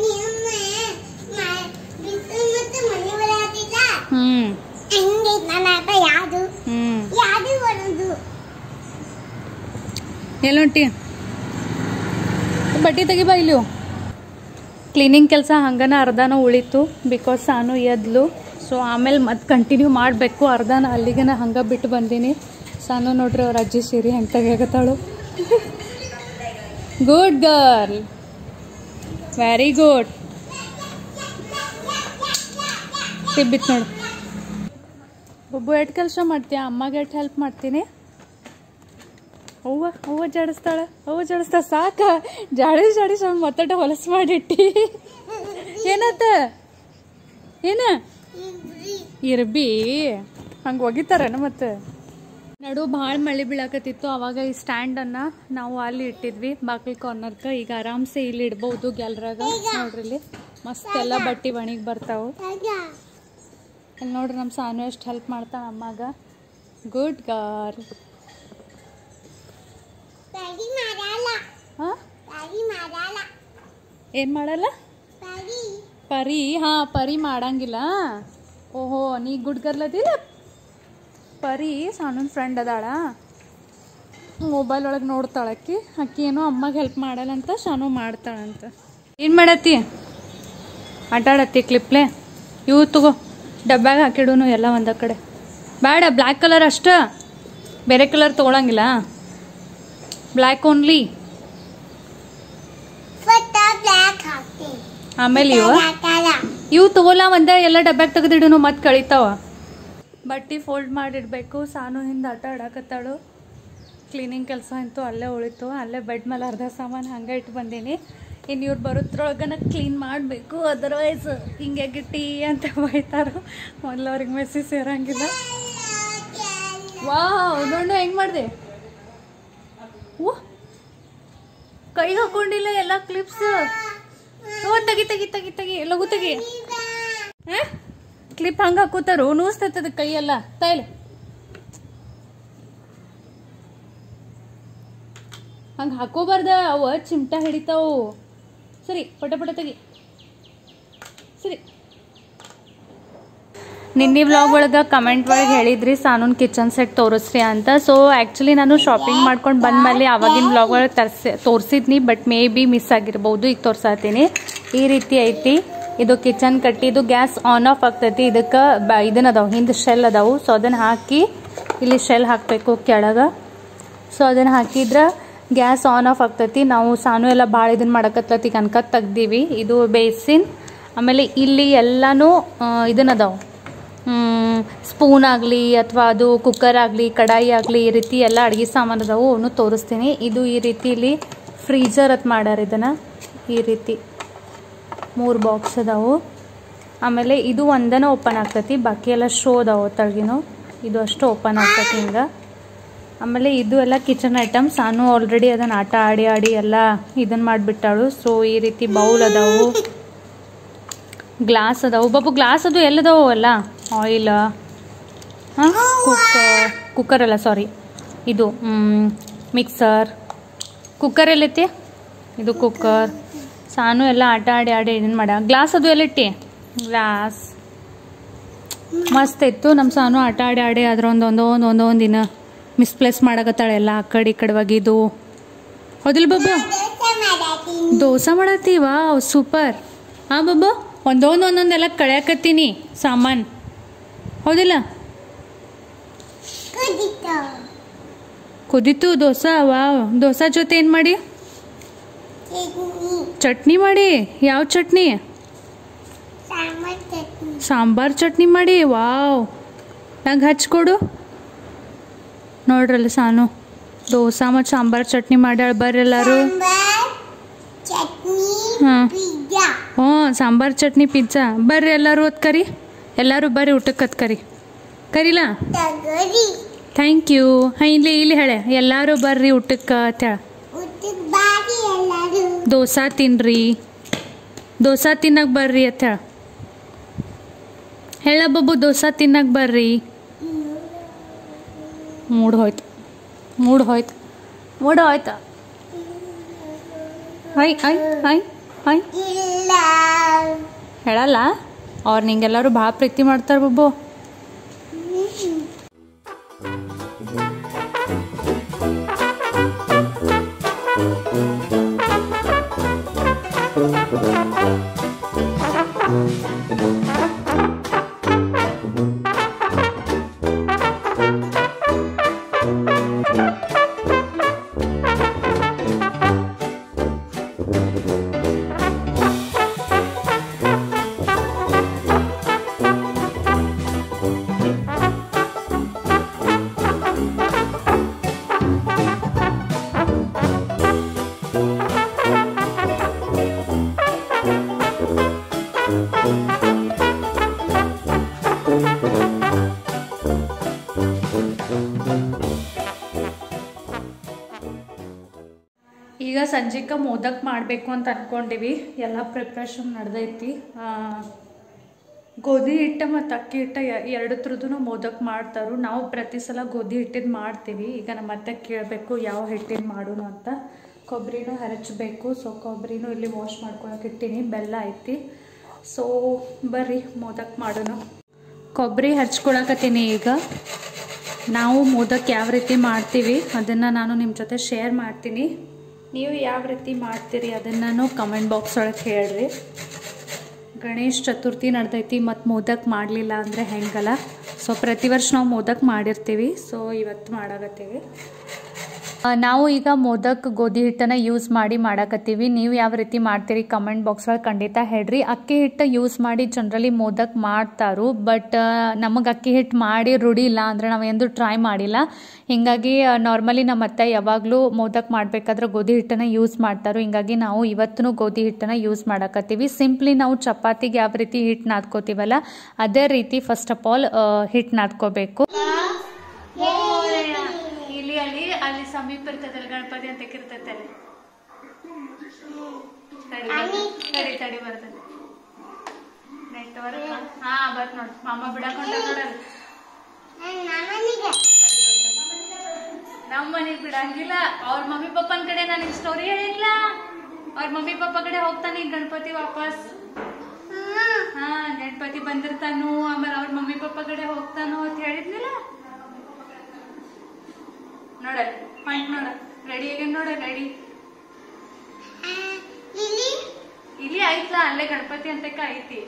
ಹ್ಞೂ ಯಾವುದು ಹ್ಞೂ ಯಾವುದು ಬರೋದು ಎಲ್ಲೊಂಟಿ ಬಟ್ಟೆ ತೆಗಿಬಾ ಇಲ್ಲಿ ಕ್ಲೀನಿಂಗ್ ಕೆಲಸ ಹಂಗನ ಅರ್ಧನ ಉಳಿತು ಬಿಕಾಸ್ ನಾನು ಎದ್ಲು ಸೊ ಆಮೇಲೆ ಮತ್ತೆ ಕಂಟಿನ್ಯೂ ಮಾಡಬೇಕು ಅರ್ಧನ ಅಲ್ಲಿಗೆನ ಹಂಗೆ ಬಿಟ್ಟು ಬಂದೀನಿ ಸಾನು ನೋಡ್ರಿ ಅವ್ರ ಅಜ್ಜಿ ಸೀರೆ ಹೆಂಗೆ ತೆಗಿಯಕತ್ತಾಳು ಗುಡ್ ಗರ್ಲ್ ವೆರಿ ಗುಡ್ ತಿಬ್ಬಿತ್ ನೋಡು ಒಬ್ಬ ಎಷ್ಟು ಕೆಲಸ ಮಾಡ್ತೀಯ ಅಮ್ಮಗೆ ಎಷ್ಟು ಹೆಲ್ಪ್ ಮಾಡ್ತೀನಿ ಅವ್ವ ಅವ್ವ ಜಾಡಿಸ್ತಾಳ ಅವ್ವ ಜಾಡಿಸ್ತಾಳ ಸಾಕ ಜಾಡಿಸ್ ಜಾಡಿಸ್ ಅವ್ನು ಮತ್ತಟ ಹೊಲಸು ಮಾಡಿಟ್ಟಿ ಏನತ್ತ ಏನ ಇರ್ಬಿ ಹಂಗೆ ಒಗಿತಾರನ ಮತ್ತೆ ನಡು ಭಾಳ ಮಳೆ ಬೀಳಾಕತ್ತಿತ್ತು ಅವಾಗ ಈ ಸ್ಟ್ಯಾಂಡನ್ನು ನಾವು ಅಲ್ಲಿ ಇಟ್ಟಿದ್ವಿ ಬಾಗಿಲು ಕಾರ್ನರ್ಕ ಈಗ ಆರಾಮ್ಸೆ ಇಲ್ಲಿ ಇಡ್ಬೋದು ಗ್ಯಾಲ್ರಾಗ ನೋಡ್ರಿ ಇಲ್ಲಿ ಮಸ್ತ್ ಎಲ್ಲ ಬಟ್ಟೆ ಒಣಗಿ ಬರ್ತಾವು ಇಲ್ಲಿ ನೋಡ್ರಿ ನಮ್ಮ ಸಾನು ಎಷ್ಟು ಹೆಲ್ಪ್ ಮಾಡ್ತಾಳ ಅಮ್ಮಾಗ ಗುಡ್ ಗಾರ್ ಪರಿ ಮಾಡಲ್ಲ ಹಾಂ ಪರಿ ಮಾಡಲ್ಲ ಏನು ಮಾಡಲ್ಲ ಪರಿ ಪರಿ ಹಾ ಪರಿ ಮಾಡಂಗಿಲ್ಲ ಓಹೋ ನೀ ಗುಡ್ ಗರ್ಲ್ ಅದಿಲ್ಲ ಪರಿ ಸಾನೂನ್ ಫ್ರೆಂಡ್ ಅದಾಳ ಮೊಬೈಲ್ ಒಳಗೆ ನೋಡ್ತಾಳಕ್ಕಿ ಅಕ್ಕಿ ಏನೋ ಅಮ್ಮಗೆ ಹೆಲ್ಪ್ ಮಾಡಲ್ಲಂತ ಶಾನು ಮಾಡ್ತಾಳಂತ ಏನು ಮಾಡತ್ತಿ ಆಟ ಆಡತ್ತಿ ಕ್ಲಿಪ್ಲೆ ಇವು ತಗೋ ಡಬ್ಬ್ಯಾಗ ಹಾಕಿಡುನು ಎಲ್ಲ ಒಂದ ಕಡೆ ಬೇಡ ಬ್ಲ್ಯಾಕ್ ಕಲರ್ ಅಷ್ಟ ಬೇರೆ ಕಲರ್ ತೊಗೊಳಂಗಿಲ್ಲ ಬ್ಲ್ಯಾಕ್ ಓನ್ಲಿ ಫೋಟೋ ಬ್ಲ್ಯಾಕ್ ಹಾಕ್ತೀನಿ ಆಮೇಲೆ ಇವ ಹಾಕಲ್ಲ ಇವು ತಗೋಲ್ಲ ಒಂದ ಎಲ್ಲ ಡಬ್ಬ್ಯಾಗ ತೆಗೆದಿಡುನು ಮತ್ತೆ ಕಳಿತಾವ ಬಟ್ಟೆ ಫೋಲ್ಡ್ ಮಾಡಿಡ್ಬೇಕು ಸಾನು ಹಿಂದೆ ಆಟ ಆಡಕತ್ತಾಳು ಕ್ಲೀನಿಂಗ್ ಕೆಲಸ ಅಂತೂ ಅಲ್ಲೇ ಉಳಿತು ಅಲ್ಲೇ ಬೆಡ್ ಮೇಲೆ ಅರ್ಧ ಸಾಮಾನು ಹಂಗೆ ಇಟ್ಟು ಬಂದೀನಿ ಇನ್ನು ಇವ್ರು ಬರೋದ್ರೊಳಗನ ಕ್ಲೀನ್ ಮಾಡಬೇಕು ಅದರ್ವೈಸ್ ಹಿಂಗೆ ಗಿಟ್ಟಿ ಅಂತ ಬೈತಾರು ಮೊದಲು ಅವ್ರಿಗೆ ಮೆಸ್ಸಿ ಸೇರಂಗಿಲ್ಲ ವಾವ್ ನೋಡು ಹೆಂಗೆ ಮಾಡಿದೆ ಓ ಕೈಗೆ ಹಾಕೊಂಡಿಲ್ಲ ಎಲ್ಲ ಕ್ಲಿಪ್ಸ್ ಓ ತೆಗಿ ತೆಗಿ ತೆಗಿ ತೆಗಿ ಲಘು ತೆಗಿ ಕ್ಲಿಪ್ ಹಂಗೆ ಹಾಕೋತಾರು ನೂಸ್ತೈತದ ಕೈಯೆಲ್ಲ ತೈಲ ಹಂಗೆ ಹಾಕೋಬಾರ್ದ ಅವ ಚಿಮ್ಟ ಹಿಡಿತಾವು ಸರಿ ಪಟ ಪಟ ತೆಗಿ ಸರಿ ನಿನ್ನೆ ವ್ಲಾಗ್ ಒಳಗೆ ಕಮೆಂಟ್ ಒಳಗೆ ಹೇಳಿದ್ರಿ ಸಾನೂನ್ ಕಿಚನ್ ಸೆಟ್ ತೋರಿಸ್ರಿ ಅಂತ ಸೊ ಆ್ಯಕ್ಚುಲಿ ನಾನು ಶಾಪಿಂಗ್ ಮಾಡ್ಕೊಂಡು ಬಂದ್ಮೇಲೆ ಆವಾಗಿನ ವ್ಲಾಗ್ ಒಳಗೆ ತರ್ಸಿ ತೋರಿಸಿದ್ನಿ ಬಟ್ ಮೇ ಬಿ ಮಿಸ್ ಆಗಿರ್ಬೋದು ಈಗ ತೋರ್ಸಾತೀನಿ ಈ ರೀತಿ ಐತಿ ಇದು ಕಿಚನ್ ಕಟ್ಟಿ ಇದು ಗ್ಯಾಸ್ ಆನ್ ಆಫ್ ಆಗ್ತೈತಿ ಇದಕ್ಕೆ ಬ ಇದನ್ನ ಅದಾವು ಹಿಂದೆ ಶೆಲ್ ಅದಾವು ಸೊ ಅದನ್ನು ಹಾಕಿ ಇಲ್ಲಿ ಶೆಲ್ ಹಾಕಬೇಕು ಕೆಳಗೆ ಸೊ ಅದನ್ನು ಹಾಕಿದ್ರೆ ಗ್ಯಾಸ್ ಆನ್ ಆಫ್ ಆಗ್ತೈತಿ ನಾವು ಸಾನು ಎಲ್ಲ ಭಾಳ ಇದನ್ನ ಮಾಡಕತ್ಲತಿ ಕನಕ ತೆಗ್ದೀವಿ ಇದು ಬೇಸಿನ್ ಆಮೇಲೆ ಇಲ್ಲಿ ಎಲ್ಲನೂ ಇದನ್ನ ಅದಾವು ಸ್ಪೂನ್ ಆಗಲಿ ಅಥವಾ ಅದು ಕುಕ್ಕರ್ ಆಗಲಿ ಕಡಾಯಿ ಆಗಲಿ ಈ ರೀತಿ ಎಲ್ಲ ಅಡುಗೆ ಸಾಮಾನು ಅದಾವು ಅವನು ತೋರಿಸ್ತೀನಿ ಇದು ಈ ರೀತಿ ಇಲ್ಲಿ ಫ್ರೀಜರ್ ಅಂತ ಮಾಡ್ಯಾರ ಇದನ್ನು ಈ ರೀತಿ ಮೂರು ಬಾಕ್ಸ್ ಅದಾವು ಆಮೇಲೆ ಇದು ಒಂದನ ಓಪನ್ ಆಗ್ತೈತಿ ಬಾಕಿ ಎಲ್ಲ ಶೋ ಅದಾವು ತಳಗಿನೂ ಇದು ಅಷ್ಟು ಓಪನ್ ಆಗ್ತೈತಿ ಹಿಂಗೆ ಆಮೇಲೆ ಇದು ಎಲ್ಲ ಕಿಚನ್ ಐಟಮ್ಸ್ ನಾನು ಆಲ್ರೆಡಿ ಅದನ್ನು ಆಟ ಆಡಿ ಆಡಿ ಎಲ್ಲ ಇದನ್ನು ಮಾಡಿಬಿಟ್ಟಾಳು ಸೊ ಈ ರೀತಿ ಬೌಲ್ ಅದಾವು ಗ್ಲಾಸ್ ಅದಾವು ಬಾಬು ಗ್ಲಾಸ್ ಅದು ಎಲ್ಲದಾವು ಅಲ್ಲ ಆಯಿಲ್ ಹಾಂ ಕುಕ್ಕರ್ ಕುಕ್ಕರ್ ಅಲ್ಲ ಸಾರಿ ಇದು ಮಿಕ್ಸರ್ ಕುಕ್ಕರ್ ಎಲ್ಲೈತಿ ಇದು ಕುಕ್ಕರ್ ಸಾನು ಎಲ್ಲ ಆಟ ಆಡಿ ಆಡಿ ಇದನ್ನು ಮಾಡ ಗ್ಲಾಸ್ ಅದು ಎಲ್ಲಿಟ್ಟಿ ಗ್ಲಾಸ್ ಮಸ್ತ್ ಇತ್ತು ನಮ್ಮ ಸಾನು ಆಟ ಆಡಿ ಆಡಿ ಅದ್ರ ಒಂದು ಒಂದೊಂದು ಒಂದೊಂದು ದಿನ ಮಿಸ್ಪ್ಲೇಸ್ ಮಾಡಕತ್ತಾಳೆ ಎಲ್ಲ ಆ ಕಡೆ ಈ ಕಡೆ ಒಗಿದು ಹೌದಿಲ್ಲ ಬಾಬು ದೋಸೆ ಮಾಡತ್ತೀನಿ ದೋಸೆ ಮಾಡತ್ತೀವ ಸೂಪರ್ ಹಾಂ ಬಾಬು ಒಂದೊಂದು ಒಂದೊಂದೆಲ್ಲ ಕಳ್ಯಾಕತ್ತೀನಿ ಸಾಮಾನು ಹೌದಿಲ್ಲ ಕುದಿತು ಕುದಿತು ದೋಸೆ ವಾವ್ ದೋಸೆ ಜೊತೆ ಏನು ಮಾಡಿ ಚಟ್ನಿ ಚಟ್ನಿ ಮಾಡಿ ಯಾವ ಚಟ್ನಿ ಸಾಂಬಾರ್ ಚಟ್ನಿ ಸಾಂಬಾರ್ ಚಟ್ನಿ ಮಾಡಿ ವಾವ್ ನಂಗೆ ಹಚ್ಕೊಡು ನೋಡ್ರಲ್ಲ ಸಾನು ದೋಸೆ ಮತ್ತು ಸಾಂಬಾರ್ ಚಟ್ನಿ ಮಾಡ್ಯಾಳ ಬರ್ರಿ ಎಲ್ಲರೂ ಸಾಂಬಾರ್ ಚಟ್ನಿ ಹಾಂ ಪಿಜ್ಜಾ ಹ್ಞೂ ಸಾಂಬಾರ್ ಚಟ್ನಿ ಪಿಜ್ಜಾ ಬರ್ರಿ ಎಲ್ಲರೂ ಹೊತ್ ಕರಿ ಎಲ್ಲರೂ ಬರ್ರಿ ಊಟಕ್ಕೆ ಹತ್ ಕರಿ ಕರಿಲಾ ತಗರಿ ಥ್ಯಾಂಕ್ ಯು ಹಾಂ ಇಲ್ಲಿ ಇಲ್ಲಿ ಹೇಳೆ ಎಲ್ಲರೂ ಬರ್ರಿ ಊಟಕ್ಕೆ ಅಂತ ಹೇಳ ಊಟಕ್ಕೆ ಬಾರಿ ಎಲ್ಲರೂ ದೋಸೆ ತಿನ್ರಿ ದೋಸೆ ತಿನ್ನಕ್ಕೆ ಬರ್ರಿ ಅಂತ ಹೇಳ ಹೇಳ ಬಾಬು ದೋಸೆ ತಿನ್ನಕ್ಕೆ ಬರ್ರಿ ಮೂಡ್ ಹೋಯ್ತು ಮೂಡ್ ಹೋಯ್ತು ಮೂಡ್ ಹೋಯ್ತು ಹೈ ಹೈ ಹೈ ಹೈ ಇಲ್ಲ ಹೇಳಲ್ಲ ಅವ್ರು ನಿಂಗೆಲ್ಲರೂ ಭಾಳ ಪ್ರೀತಿ ಮಾಡ್ತಾರೆ ಬಾಬು ಈಗ ಸಂಜೆಗೆ ಮೋದಕ್ ಮಾಡಬೇಕು ಅಂತ ಅನ್ಕೊಂಡಿವಿ ಎಲ್ಲ ಪ್ರಿಪ್ರೇಷನ್ ನಡೆದೈತಿ ಗೋಧಿ ಹಿಟ್ಟು ಮತ್ತು ಅಕ್ಕಿ ಹಿಟ್ಟು ಎರಡು ಥರದ್ದು ಮೋದಕ್ ಮಾಡ್ತಾರು ನಾವು ಪ್ರತಿ ಸಲ ಗೋಧಿ ಹಿಟ್ಟಿದ್ದು ಮಾಡ್ತೀವಿ ಈಗ ನಮ್ಮ ಅತ್ತೆ ಕೇಳಬೇಕು ಯಾವ ಹಿಟ್ಟಿನ ಮಾಡೋಣ ಅಂತ ಕೊಬ್ಬರಿನೂ ಹರಚಬೇಕು ಸೊ ಕೊಬ್ಬರಿನೂ ಇಲ್ಲಿ ವಾಶ್ ಮಾಡ್ಕೊಳಕ್ಕೆ ಇಟ್ಟಿನಿ ಬೆಲ್ಲ ಐತಿ ಸೊ ಬರ್ರಿ ಮೋದಕ್ ಮಾಡೋಣ ಕೊಬ್ಬರಿ ಹಚ್ಕೊಳಕತ್ತೀನಿ ಈಗ ನಾವು ಮೋದಕ್ ಯಾವ ರೀತಿ ಮಾಡ್ತೀವಿ ಅದನ್ನು ನಾನು ನಿಮ್ಮ ಜೊತೆ ಶೇರ್ ಮಾಡ್ತೀನಿ ನೀವು ಯಾವ ರೀತಿ ಮಾಡ್ತೀರಿ ಅದನ್ನು ಕಮೆಂಟ್ ಬಾಕ್ಸ್ ಒಳಗೆ ಹೇಳ್ರಿ ಗಣೇಶ್ ಚತುರ್ಥಿ ನಡೆದೈತಿ ಮತ್ತು ಮೋದಕ್ ಮಾಡಲಿಲ್ಲ ಅಂದರೆ ಹೆಂಗಲ್ಲ ಸೊ ಪ್ರತಿ ವರ್ಷ ನಾವು ಮೋದಕ್ ಮಾಡಿರ್ತೀವಿ ಸೊ ಇವತ್ತು ಮಾಡಾಕತ್ತೀವಿ ಆ, ನಾವು ಈಗ ಮೋದಕ್ ಗೋಧಿ ಹಿಟ್ಟನ್ನು ಯೂಸ್ ಮಾಡಿ ಮಾಡಾಕತ್ತೀವಿ ನೀವು ಯಾವ ರೀತಿ ಮಾಡ್ತೀರಿ ಕಮೆಂಟ್ ಬಾಕ್ಸ್ ಒಳಗೆ ಖಂಡಿತ ಹೇಳ್ರಿ ಅಕ್ಕಿ ಹಿಟ್ಟು ಯೂಸ್ ಮಾಡಿ ಜನರಲಿ ಮೋದಕ್ ಮಾಡ್ತಾರು ಬಟ್ ನಮಗೆ ಅಕ್ಕಿ ಹಿಟ್ಟು ಮಾಡಿ ರೂಢಿ ಇಲ್ಲ ಅಂದರೆ ನಾವು ಎಂದು ಟ್ರೈ ಮಾಡಿಲ್ಲ ಹಿಂಗಾಗಿ ನಾರ್ಮಲಿ ನಮ್ಮ ಅತ್ತೆ ಯಾವಾಗಲೂ ಮೋದಕ್ ಮಾಡಬೇಕಾದ್ರೆ ಗೋಧಿ ಹಿಟ್ಟನ್ನು ಯೂಸ್ ಮಾಡ್ತಾರೆ ಹಿಂಗಾಗಿ ನಾವು ಇವತ್ತು ಗೋಧಿ ಹಿಟ್ಟನ್ನು ಯೂಸ್ ಮಾಡಾಕತ್ತೀವಿ ಸಿಂಪ್ಲಿ ನಾವು ಚಪಾತಿಗೆ ಯಾವ ರೀತಿ ಹಿಟ್ಟು ನಾದ್ಕೋತೀವಲ್ಲ ಅದೇ ರೀತಿ ಫಸ್ಟ್ ಆಫ್ ಆಲ್ ಹಿಟ್ಟು ನಾದ್ಕೋಬೇಕು ಇಲ್ಲಿ ಅಲ್ಲಿ ಅಲ್ಲಿ ಸಮೀಪ ಇರ್ತದಲ್ಲ ಗಣಪತಿ ಅಂತ ಇರ್ತೈತೆ ಅಲ್ಲಿ ತಡಿ ಬರ್ತದೆ. ತಡಿ ತಡಿ ಬರ್ತದೆ ನೆಟ್ವರ್ಕ್ ಹಾ ಬತ್ ನೋಡ್ ಮಾಮ ಬಿಡಕೊಂಡ ನೋಡಲ್ಲ ನಮ್ಮನಿಗೆ ನಮ್ಮ ಮನೆಗ್ ಬಿಡಂಗಿಲ್ಲ ಅವ್ರ ಮಮ್ಮಿ ಪಪ್ಪನ ಕಡೆ ನನಗೆ ಸ್ಟೋರಿ ಹೇಳಿಲ್ಲ ಅವ್ರ ಮಮ್ಮಿ ಪಪ್ಪ ಕಡೆ ಹೋಗ್ತಾನೆ ಈಗ ಗಣಪತಿ ವಾಪಸ್ ಹಾ ಗಣಪತಿ ಬಂದಿರ್ತಾನು ಆಮೇಲೆ ಅವ್ರ ಮಮ್ಮಿ ಪಪ್ಪ ಕಡೆ ಹೋಗ್ತಾನು ಅಂತ ಹೇಳಿದ್ನಿಲ್ಲ ನೋಡ ಪಾಯಿಂಟ್ ನೋಡ ರೆಡಿ ಆಗಿ ನೋಡ ರೆಡಿ ಇಲ್ಲಿ ಇಲ್ಲಿ ಆಯ್ತಲ್ಲ ಅಲ್ಲೇ ಗಣಪತಿ ಅಂತಕ ಐತಿ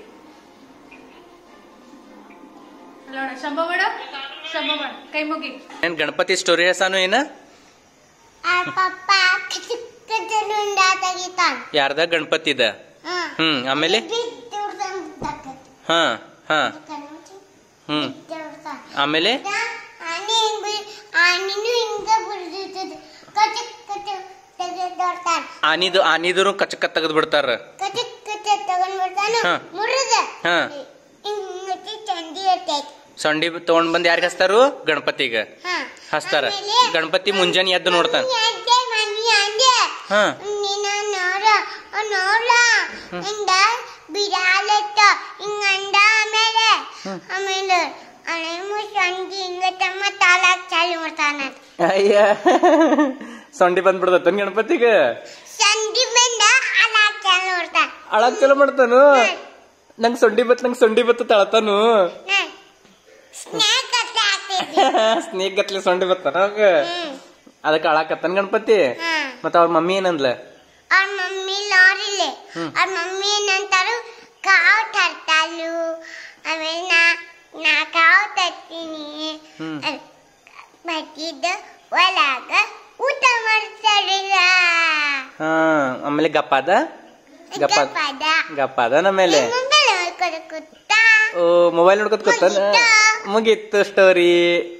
ಅಲ್ಲ ನೋಡ ಶಂಭ ಮಾಡ ಶಂಭ ಮಾಡ ಕೈ ಮುಗಿ ಏನ್ ಗಣಪತಿ ಸ್ಟೋರಿ ಹೇಳ್ಸಾನು ಏನ ಆ ಪಪ್ಪ ಕಚಕ್ ಕಚಲುಂಡ ತೆಗಿತಾನ ಯಾರ್ದ ಗಣಪತಿದ ಹಾ ಹ್ಮ್ ಆಮೇಲೆ ಬಿದ್ದೋಡ್ದಂಗ್ ಹಾ ಹಾ ಕಣ್ಮುಚ್ಚಿ ಹ್ಮ್ ಬಿದ್ದೋಡ್ತಾನ. ಆಮೇಲೆ ಆನೆ ಹಿಂಗ್ ಬಿ- ಆನೆನೂ ಹಿಂಗ ಬಿಡ್ದಿರ್ತದೆ ಕಚಕ್ ಕಚಕ್ ತೆಗೆದೋಡ್ತಾನ ಆನಿದು ಆನಿದ್ರು ಕಚಕ ತೆಗೆದ್ ಬಿಡ್ತಾರ ಕಚಕ್ ಕಚಕ್ ತಗೊಂಡ್ಬಿಡ್ತಾನ ಹಾ. ಮುರಿದ ಹಾ. ಹಿಂಗತಿ ಚಂದಿ ಇರ್ತೈತಿ ಸಂಡಿ ತಗೊಂಡ್ ಬಂದ್ ಯಾರಿಗ ಹಚ್ತಾರು ಗಣಪತಿಗ ಹಾ ಹಚ್ತಾರ ಆಮೇಲೆ ಗಣಪತಿ ಮುಂಜಾನೆ ಎದ್ದು ನೋಡ್ತಾನ ಮಮ್ಮಿ ಅಂದೆ, ಮಮ್ಮಿ ಅಂದೆ. ಹಾ ನೀನ ನೋಡ ನೋಡ ಹಿಂಗ ಬಿಡಾಲತ್ತ ಹಿಂಗಂದ ಆಮೇಲೆ ಆಮೇಲೆ ಅಳೆಮು ಸಂಜೆ ಹಿಂಗ ತಮ್ಮ ತಾಲಾಕ್ ಚಾಲು ಮಾಡ್ತಾನ ಅಯ್ಯ ಸೊಂಡಿ ಬಂದ್ಬಿಡ್ದತ್ತ ಗಣಪತಿಗ ಸಂಜೆ ಬಂದ ಅಲಾಕ್ ಚಾಲು ಮಾಡ್ತಾನ ಅಳಕ್ ಚಲೋ ಮಾಡ್ತಾನು ನಂಗ್ ಸೊಂಡಿ ಬತ್ ನಂಗ್ ಸೊಂಡಿ ಬತ್ತ ತಳತಾನು ಸ್ನ್ಯಾಕ್ ಅಂತ ಆಗ್ತೈತಿ ಸ್ನೇಕ್ ಗತ್ಲೆ ಸೊಂಡಿ ಬತ್ತಾನ ಅವಾಗ ಹ್ಮ್ ಅದಕ್ಕೆ ಅಳಕತ್ತನ್ ಗಣಪತಿ ಹಾ ಮತ್ತ ಅವ್ರ ಮಮ್ಮಿ ಏನಂದ್ಲ ಅವ್ರ ಮಮ್ಮಿ ಲಾರಿಲೆ ಅವ್ರ ಮಮ್ಮಿ ಏನಂತಾರು ಕಾವ್ ತರ್ತಾಳು ಆಮೇಲೆ ನಾ ನಾ ಕಾವ್ ತರ್ತೀನಿ ಹ್ಮ್. ಬಟ್ಟಿದ್ದ ಒಳಗ ಊಟ ಮಾಡ್ತಾರಿಲ್ಲ ಹಾ ಆಮೇಲೆ ಗಪ್ಪಾದ ಗಪ್ಪ ಪದ ಗಪ್ಪಾದ ಆಮೇಲೆ ಮುಂದೆ ಕೊಡಕುತ್ತ ಓ ಮೊಬೈಲ್ ನೋಡ್ಕೊತ ಕೂತಾನ ಮುಗೀತು ಸ್ಟೋರಿ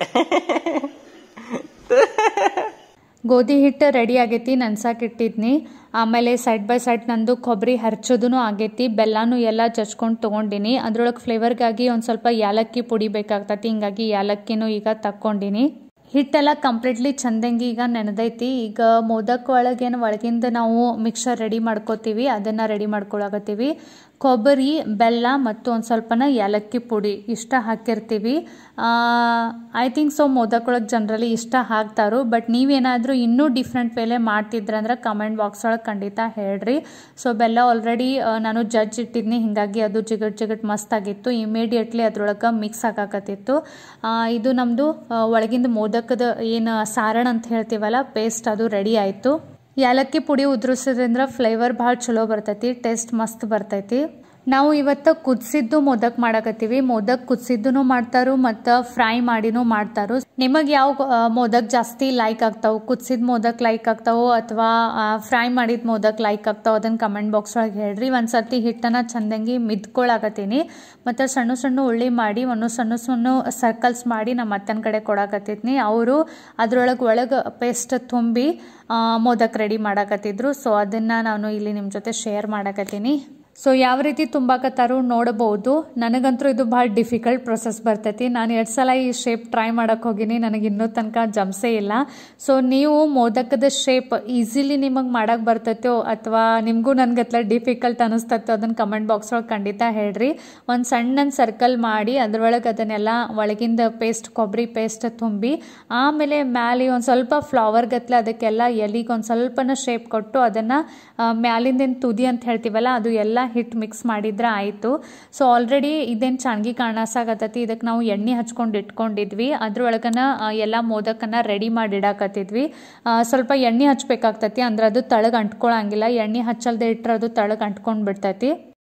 ಗೋಧಿ ಹಿಟ್ಟು ರೆಡಿ ಆಗೈತಿ ನೆನ್ಸಾಕಿಟ್ಟಿದ್ನಿ ಆಮೇಲೆ ಸೈಡ್ ಬೈ ಸೈಡ್ ನಂದು ಕೊಬ್ಬರಿ ಹರ್ಚೋದು ಆಗೈತಿ ಬೆಲ್ಲನೂ ಎಲ್ಲ ಜಚ್ಕೊಂಡು ತೊಗೊಂಡಿನಿ ಅದ್ರೊಳಗೆ ಫ್ಲೇವರ್ಗಾಗಿ ಒಂದು ಸ್ವಲ್ಪ ಯಾಲಕ್ಕಿ ಪುಡಿ ಬೇಕಾಗ್ತೈತಿ ಹಿಂಗಾಗಿ ಯಾಲಕ್ಕಿನೂ ಈಗ ತಕ್ಕೊಂಡಿನಿ ಹಿಟ್ಟೆಲ್ಲ ಕಂಪ್ಲೀಟ್ಲಿ ಚಂದಂಗಿ ಈಗ ನೆನೆದೈತಿ ಈಗ ಮೋದಕ್ ಒಳಗೇನು ಒಳಗಿಂದ ನಾವು ಮಿಕ್ಸರ್ ರೆಡಿ ಮಾಡ್ಕೋತೀವಿ ಅದನ್ನು ರೆಡಿ ಮಾಡ್ಕೊಳಕತ್ತೀವಿ ಕೊಬ್ಬರಿ ಬೆಲ್ಲ ಮತ್ತು ಒಂದು ಸ್ವಲ್ಪನ ಏಲಕ್ಕಿ ಪುಡಿ ಇಷ್ಟ ಹಾಕಿರ್ತೀವಿ ಐ ಥಿಂಕ್ ಸೊ ಮೋದಕ್ ಒಳಗೆ ಜನರಲಿ ಇಷ್ಟ ಹಾಕ್ತಾರು ಬಟ್ ನೀವೇನಾದರೂ ಇನ್ನೂ ಡಿಫ್ರೆಂಟ್ ವೇಲೆ ಮಾಡ್ತಿದ್ರಂದ್ರೆ ಕಮೆಂಟ್ ಬಾಕ್ಸ್ ಒಳಗೆ ಖಂಡಿತ ಹೇಳ್ರಿ ಸೊ ಬೆಲ್ಲ ಆಲ್ರೆಡಿ ನಾನು ಜಡ್ಜ್ ಇಟ್ಟಿದ್ನಿ ಹಿಂಗಾಗಿ ಅದು ಜಿಗಟ್ ಜಿಗಟ್ ಮಸ್ತ್ ಆಗಿತ್ತು ಇಮಿಡಿಯೇಟ್ಲಿ ಅದ್ರೊಳಗೆ ಮಿಕ್ಸ್ ಆಗಾಕತ್ತಿತ್ತು ಆ, ಇದು ನಮ್ಮದು ಒಳಗಿಂದ ಮೋದಕದ ಏನು ಸಾರಣ ಅಂತ ಹೇಳ್ತೀವಲ್ಲ ಪೇಸ್ಟ್ ಅದು ರೆಡಿ ಆಯಿತು ಏಲಕ್ಕಿ ಪುಡಿ ಉದುರಿಸೋದ್ರಿಂದ ಫ್ಲೇವರ್ ಭಾಳ ಚಲೋ ಬರ್ತೈತಿ ಟೇಸ್ಟ್ ಮಸ್ತ್ ಬರ್ತೈತಿ ನಾವು ಇವತ್ತು ಕುದಿಸಿದ್ದು ಮೋದಕ್ ಮಾಡಕತ್ತೀವಿ ಮೋದಕ್ ಕುದಿಸಿದ್ದು ಮಾಡ್ತಾರು ಮತ್ತು ಫ್ರೈ ಮಾಡಿನೂ ಮಾಡ್ತಾರು ನಿಮಗೆ ಯಾವ ಆ, ಮೋದಕ್ ಜಾಸ್ತಿ ಲೈಕ್ ಆಗ್ತಾವು ಕುದಿಸಿದ ಮೋದಕ್ ಲೈಕ್ ಆಗ್ತಾವು ಅಥವಾ ಫ್ರೈ ಮಾಡಿದ ಮೋದಕ್ ಲೈಕ್ ಆಗ್ತಾವ ಅದನ್ನ ಕಮೆಂಟ್ ಬಾಕ್ಸ್ ಒಳಗೆ ಹೇಳ್ರಿ ಒಂದ್ಸರ್ತಿ ಹಿಟ್ಟನ್ನ ಚಂದಂಗಿ ಮಿದ್ಕೊಳಕತ್ತೀನಿ ಮತ್ತು ಸಣ್ಣ ಸಣ್ಣ ಉಳ್ಳಿ ಮಾಡಿ ಒಂದು ಸಣ್ಣ ಸಣ್ಣ ಸರ್ಕಲ್ಸ್ ಮಾಡಿ ನಮ್ಮ ಅತ್ತನ ಕಡೆ ಕೊಡಕತ್ತಿದ್ನಿ ಅವರು ಅದ್ರೊಳಗೆ ಒಳಗೆ ಪೇಸ್ಟ್ ತುಂಬಿ ಆ, ಮೋದಕ್ ರೆಡಿ ಮಾಡಕತ್ತಿದ್ರು ಸೊ ಅದನ್ನು ನಾನು ಇಲ್ಲಿ ನಿಮ್ಮ ಜೊತೆ ಶೇರ್ ಮಾಡಕತ್ತೀನಿ ಸೊ ಯಾವ ರೀತಿ ತುಂಬಾಕತ್ತಾರು ನೋಡಬಹುದು ನನಗಂತೂ ಇದು ಭಾಳ ಡಿಫಿಕಲ್ಟ್ ಪ್ರೊಸೆಸ್ ಬರ್ತೈತಿ ನಾನು ಎರಡು ಸಲ ಈ ಶೇಪ್ ಟ್ರೈ ಮಾಡಕ್ಕೆ ಹೋಗಿನಿ ನನಗೆ ಇನ್ನೂ ತನಕ ಜಮ್ಸೇ ಇಲ್ಲ ಸೊ ನೀವು ಮೋದಕದ ಶೇಪ್ ಈಸಿಲಿ ನಿಮಗೆ ಮಾಡಕ್ಕೆ ಬರ್ತೈತೋ ಅಥವಾ ನಿಮಗೂ ನನಗತ್ಲ ಡಿಫಿಕಲ್ಟ್ ಅನಿಸ್ತೈತೋ ಅದನ್ನು ಕಮೆಂಟ್ ಬಾಕ್ಸ್ ಒಳಗೆ ಖಂಡಿತ ಹೇಳ್ರಿ ಒಂದು ಸಣ್ಣ ಸರ್ಕಲ್ ಮಾಡಿ ಅದ್ರೊಳಗೆ ಅದನ್ನೆಲ್ಲ ಒಳಗಿಂದ ಪೇಸ್ಟ್ ಕೊಬ್ಬರಿ ಪೇಸ್ಟ್ ತುಂಬಿ ಆಮೇಲೆ ಮ್ಯಾಲೆ ಒಂದು ಸ್ವಲ್ಪ ಫ್ಲವರ್ ಗತ್ಲೆ ಅದಕ್ಕೆಲ್ಲ ಎಲಿಗೆ ಒಂದು ಸ್ವಲ್ಪನ ಶೇಪ್ ಕೊಟ್ಟು ಅದನ್ನು ಮ್ಯಾಲಿಂದೇನು ತುದಿ ಅಂತ ಹೇಳ್ತೀವಲ್ಲ ಅದು ಎಲ್ಲ ಹಿಟ್ಟು ಮಿಕ್ಸ್ ಮಾಡಿದ್ರೆ ಆಯಿತು ಸೊ ಆಲ್ರೆಡಿ ಇದೇನು ಚಾಣ್ಗಿ ಕಾಣಸಾಗತ್ತೈತಿ ಇದಕ್ಕೆ ನಾವು ಎಣ್ಣೆ ಹಚ್ಕೊಂಡು ಇಟ್ಕೊಂಡಿದ್ವಿ ಅದ್ರೊಳಗನ ಆ, ಎಲ್ಲ ಮೋದಕನ್ನ ರೆಡಿ ಮಾಡಿ ಇಡಾಕತ್ತಿದ್ವಿ ಆ, ಸ್ವಲ್ಪ ಎಣ್ಣೆ ಹಚ್ಬೇಕಾಗ್ತೈತಿ ಅಂದ್ರೆ ಅದು ತಳಗ್ ಅಂಟ್ಕೊಳಂಗಿಲ್ಲ ಎಣ್ಣೆ ಹಚ್ಚಲ್ದೆ ಇಟ್ರೆ ಅದು ತಳಗ್ ಅಂಟ್ಕೊಂಡು ಬಿಡ್ತೈತಿ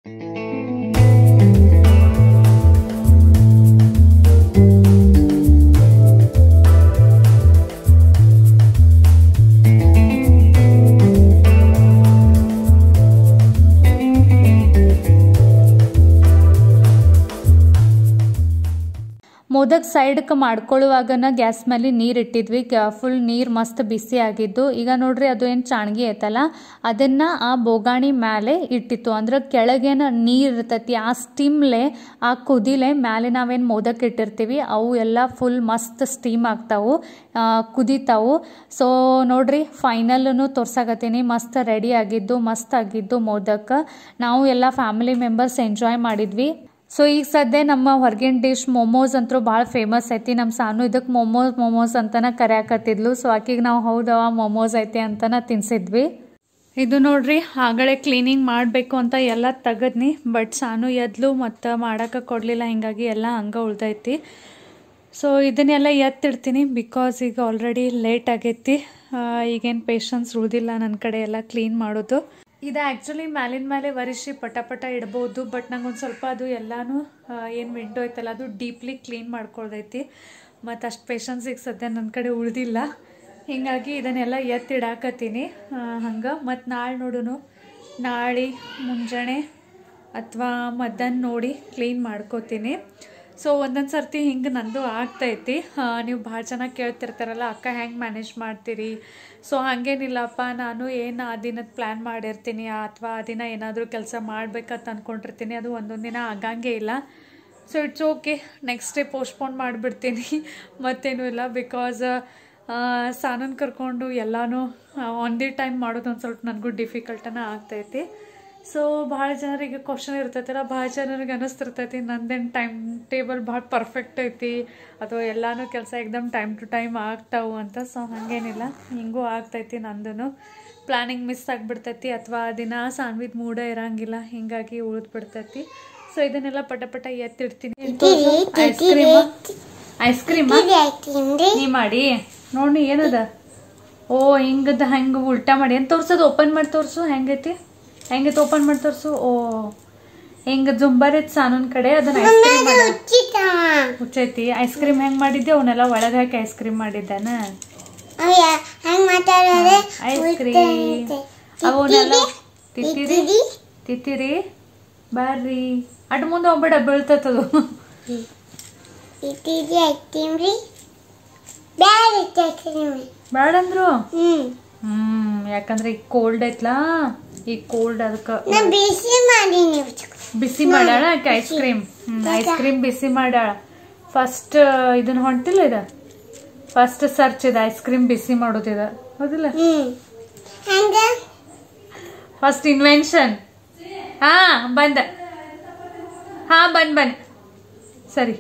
ಮೋದಕ್ ಸೈಡ್ಗೆ ಮಾಡ್ಕೊಳ್ಳುವಾಗನ ಗ್ಯಾಸ್ ಮೇಲೆ ನೀರು ಇಟ್ಟಿದ್ವಿ ಫುಲ್ ನೀರು ಮಸ್ತ್ ಬಿಸಿ ಆಗಿದ್ದು ಈಗ ನೋಡ್ರಿ ಅದು ಏನು ಚಾಣ್ಗಿ ಐತಲ್ಲ ಅದನ್ನ ಆ ಬೋಗಾಣಿ ಮೇಲೆ ಇಟ್ಟಿತ್ತು ಅಂದ್ರೆ ಕೆಳಗೇನ ನೀರು ಇರ್ತೈತಿ ಆ ಸ್ಟೀಮ್ಲೆ ಆ ಕುದಿಲೆ ಮೇಲೆ ನಾವೇನು ಮೋದಕ್ ಇಟ್ಟಿರ್ತೀವಿ ಅವು ಎಲ್ಲ ಫುಲ್ ಮಸ್ತ್ ಸ್ಟೀಮ್ ಆಗ್ತಾವು ಆ, ಕುದಿತಾವು ಸೊ ನೋಡ್ರಿ ಫೈನಲ್ನು ತೋರ್ಸಾಕತ್ತೀನಿ ಮಸ್ತ್ ರೆಡಿ ಆಗಿದ್ದು ಮಸ್ತ್ ಆಗಿದ್ದು ಮೋದಕ್ ನಾವು ಎಲ್ಲ ಫ್ಯಾಮಿಲಿ ಮೆಂಬರ್ಸ್ ಎಂಜಾಯ್ ಮಾಡಿದ್ವಿ ಸೊ ಈಗ ಸದ್ಯ ನಮ್ಮ ಹೊರಗಿನ ಡಿಶ್ ಮೊಮೋಸ್ ಅಂತೂ ಭಾಳ ಫೇಮಸ್ ಐತಿ ನಮ್ಮ ಸಾನು ಇದಕ್ಕೆ ಮೊಮೋಸ್ ಮೊಮೋಸ್ ಅಂತನ ಕರೆಯಾಕತ್ತಿದ್ಲು ಸೊ ಆಕಿಗೆ ನಾವು ಹೌದವ ಮೊಮೋಸ್ ಐತಿ ಅಂತನ ತಿನ್ಸಿದ್ವಿ ಇದು ನೋಡ್ರಿ ಆಗಲೇ ಕ್ಲೀನಿಂಗ್ ಮಾಡಬೇಕು ಅಂತ ಎಲ್ಲ ತೆಗದ್ನಿ ಬಟ್ ಸಾನು ಎದ್ಲು ಮತ್ತು ಮಾಡೋಕೆ ಕೊಡಲಿಲ್ಲ ಹಿಂಗಾಗಿ ಎಲ್ಲ ಹಂಗೆ ಉಳ್ದೈತಿ ಸೊ ಇದನ್ನೆಲ್ಲ ಎತ್ತಿಡ್ತೀನಿ ಬಿಕಾಸ್ ಈಗ ಆಲ್ರೆಡಿ ಲೇಟ್ ಆಗೈತಿ ಈಗೇನು ಪೇಷನ್ಸ್ ಉಳ್ದಿಲ್ಲ ನನ್ನ ಕಡೆ ಎಲ್ಲ ಕ್ಲೀನ್ ಮಾಡೋದು ಇದು ಆ್ಯಕ್ಚುಲಿ ಮ್ಯಾಲಿನ ಮೇಲೆ ವರಿಸಿ ಪಟ ಪಟ ಇಡ್ಬೋದು ಬಟ್ ನಂಗೆ ಒಂದು ಸ್ವಲ್ಪ ಅದು ಎಲ್ಲನೂ ಏನು ವಿಂಡೋ ಐತಲ್ಲ ಅದು ಡೀಪ್ಲಿ ಕ್ಲೀನ್ ಮಾಡ್ಕೊಳ್ದೈತಿ ಮತ್ತು ಅಷ್ಟು ಪೇಷನ್ಸ್ ಈಗ ಸದ್ಯ ನನ್ನ ಕಡೆ ಉಳ್ದಿಲ್ಲ ಹೀಗಾಗಿ ಇದನ್ನೆಲ್ಲ ಎತ್ತಿಡಾಕತ್ತೀನಿ ಹಂಗೆ ಮತ್ತು ನಾಳೆ ನೋಡುನು ನಾಳೆ ಮುಂಜಾನೆ ಅಥವಾ ಮಧ್ಯಾಹ್ನ ನೋಡಿ ಕ್ಲೀನ್ ಮಾಡ್ಕೋತೀನಿ ಸೊ ಒಂದೊಂದು ಸರ್ತಿ ಹಿಂಗೆ ನಂದು ಆಗ್ತೈತಿ ಆ, ನೀವು ಭಾಳ ಚೆನ್ನಾಗಿ ಕೇಳ್ತಿರ್ತಾರಲ್ಲ ಅಕ್ಕ ಹೆಂಗೆ ಮ್ಯಾನೇಜ್ ಮಾಡ್ತೀರಿ ಸೊ ಹಾಗೇನಿಲ್ಲಪ್ಪ ನಾನು ಏನು ಆ ದಿನದ ಪ್ಲ್ಯಾನ್ ಮಾಡಿರ್ತೀನಿ ಅಥವಾ ಆ ದಿನ ಏನಾದರೂ ಕೆಲಸ ಮಾಡ್ಬೇಕಂತ ಅಂದ್ಕೊಂಡಿರ್ತೀನಿ ಅದು ಒಂದೊಂದು ದಿನ ಆಗಂಗೆ ಇಲ್ಲ so it's okay next day postpone ಮಾಡಿಬಿಡ್ತೀನಿ ಮತ್ತೇನೂ ಇಲ್ಲ ಬಿಕಾಸ್ ಸಾನನ್ ಕರ್ಕೊಂಡು ಎಲ್ಲನೂ ಆನ್ ದಿ ಟೈಮ್ ಮಾಡೋದು ಒಂದು ಸ್ವಲ್ಪ ನನಗೂ ಡಿಫಿಕಲ್ಟನ ಆಗ್ತೈತಿ ಸೊ ಭಾಳ ಜನರಿಗೆ ಕ್ವಶನ್ ಇರ್ತೈತಲ್ಲ ಭಾಳ ಜನರಿಗೆ ಅನ್ನಿಸ್ತಿರ್ತೈತಿ ನಂದೇನು ಟೈಮ್ ಟೇಬಲ್ ಭಾಳ ಪರ್ಫೆಕ್ಟ್ ಐತಿ ಅಥವಾ ಎಲ್ಲನೂ ಕೆಲಸ ಎಕ್ದಮ್ ಟೈಮ್ ಟು ಟೈಮ್ ಆಗ್ತಾವು ಅಂತ ಸೊ ಹಾಗೇನಿಲ್ಲ ಹಿಂಗೂ ಆಗ್ತೈತಿ ನಂದು ಪ್ಲಾನಿಂಗ್ ಮಿಸ್ ಆಗಿಬಿಡ್ತೈತಿ ಅಥವಾ ದಿನ ಸಾನ್ವಿದ್ ಮೂಡ ಇರಂಗಿಲ್ಲ ಹಿಂಗಾಗಿ ಉಳಿದು ಬಿಡ್ತೈತಿ ಸೊ ಇದನ್ನೆಲ್ಲ ಪಟ ಪಟ ಎತ್ತಿಡ್ತೀನಿ ಐಸ್ ಕ್ರೀಮ್ ಐಸ್ ಕ್ರೀಮ್ ತಿಂದ್ರಿ ನೀ ಮಾಡಿ ನೋಡಿ ಏನದ ಓ ಹಿಂಗದ ಹೆಂಗ ಉಲ್ಟಾ ಮಾಡಿ ಏನು ತೋರ್ಸೋದು ಓಪನ್ ಮಾಡಿ ತೋರ್ಸು ಹೆಂಗೈತಿ ಹೆಂಗೈತಿ ಓಪನ್ ಮಾಡಿ ತೋರ್ಸು ಓ ಹಿಂಗ ಜುಂಬರ್ ಐತ್ ಸಾನೂನ್ ಕಡೆ ಅದನ್ನ ಐಸ್ ಕ್ರೀಮ್ ಮಾಡ ಉಚಿತವ ಹುಚ್ಚೈತಿ ಐಸ್ ಕ್ರೀಮ್ ಹೆಂಗ್ ಮಾಡಿದ್ದೆ ಅವನ್ನೆಲ್ಲ ಒಳಗೆ ಹಾಕಿ ಐಸ್ ಕ್ರೀಮ್ ಮಾಡಿದ್ದಾನ ಅಯ್ಯ ಹೆಂಗ್ ಮಾತಾಡೋದೆ ಐಸ್ ಕ್ರೀಮ್ ಅವನ್ನೆಲ್ಲ ತಿತ್ತಿರಿ ತಿತ್ತಿರಿ ಬರ್ರಿ ಅಟ್ ಮುಂದೆ ಹೋಗ್ಬೇಡ ಬೀಳ್ತತದು ಇಟ್ಟಿದ್ರಿ ಐತಿಮ್ರಿ ಬ್ಯಾಡ ಐತಿಮ್ರಿ ಬೇಡಂದ್ರು ಹ್ಮ್ ಹ್ಮ್ ಯಾಕಂದ್ರೆ ಈಗ ಕೋಲ್ಡ್ ಐತ್ಲಾ ಈಗ ಕೋಲ್ಡ್ ಅದಕ್ಕೆ ನಾ ಬಿಸಿ ಮಾಡೀನಿ ಬಿಸಿ ಮಾಡ್ಯಾಳ ಆಕೆ ಐಸ್ ಕ್ರೀಮ್ ಐಸ್ ಕ್ರೀಮ್ ಬಿಸಿ ಮಾಡ್ಯಾಳ ಫಸ್ಟ್ ಇದನ್ನ ಹೊಂಟಿಲ್ಲ ಇದು ಫಸ್ಟ್ ಸರ್ಚ್ ಇದೆ ಐಸ್ ಕ್ರೀಮ್ ಬಿಸಿ ಮಾಡೋದಿದ ಹೌದಿಲ್ಲ ಹ್ಮ್ ಹಂಗ ಫಸ್ಟ್ ಇನ್ವೆನ್ಷನ್ ಹಾ ಬಂದ ಹಾ ಬಂದ್ ಬಂದ್ ಸರಿ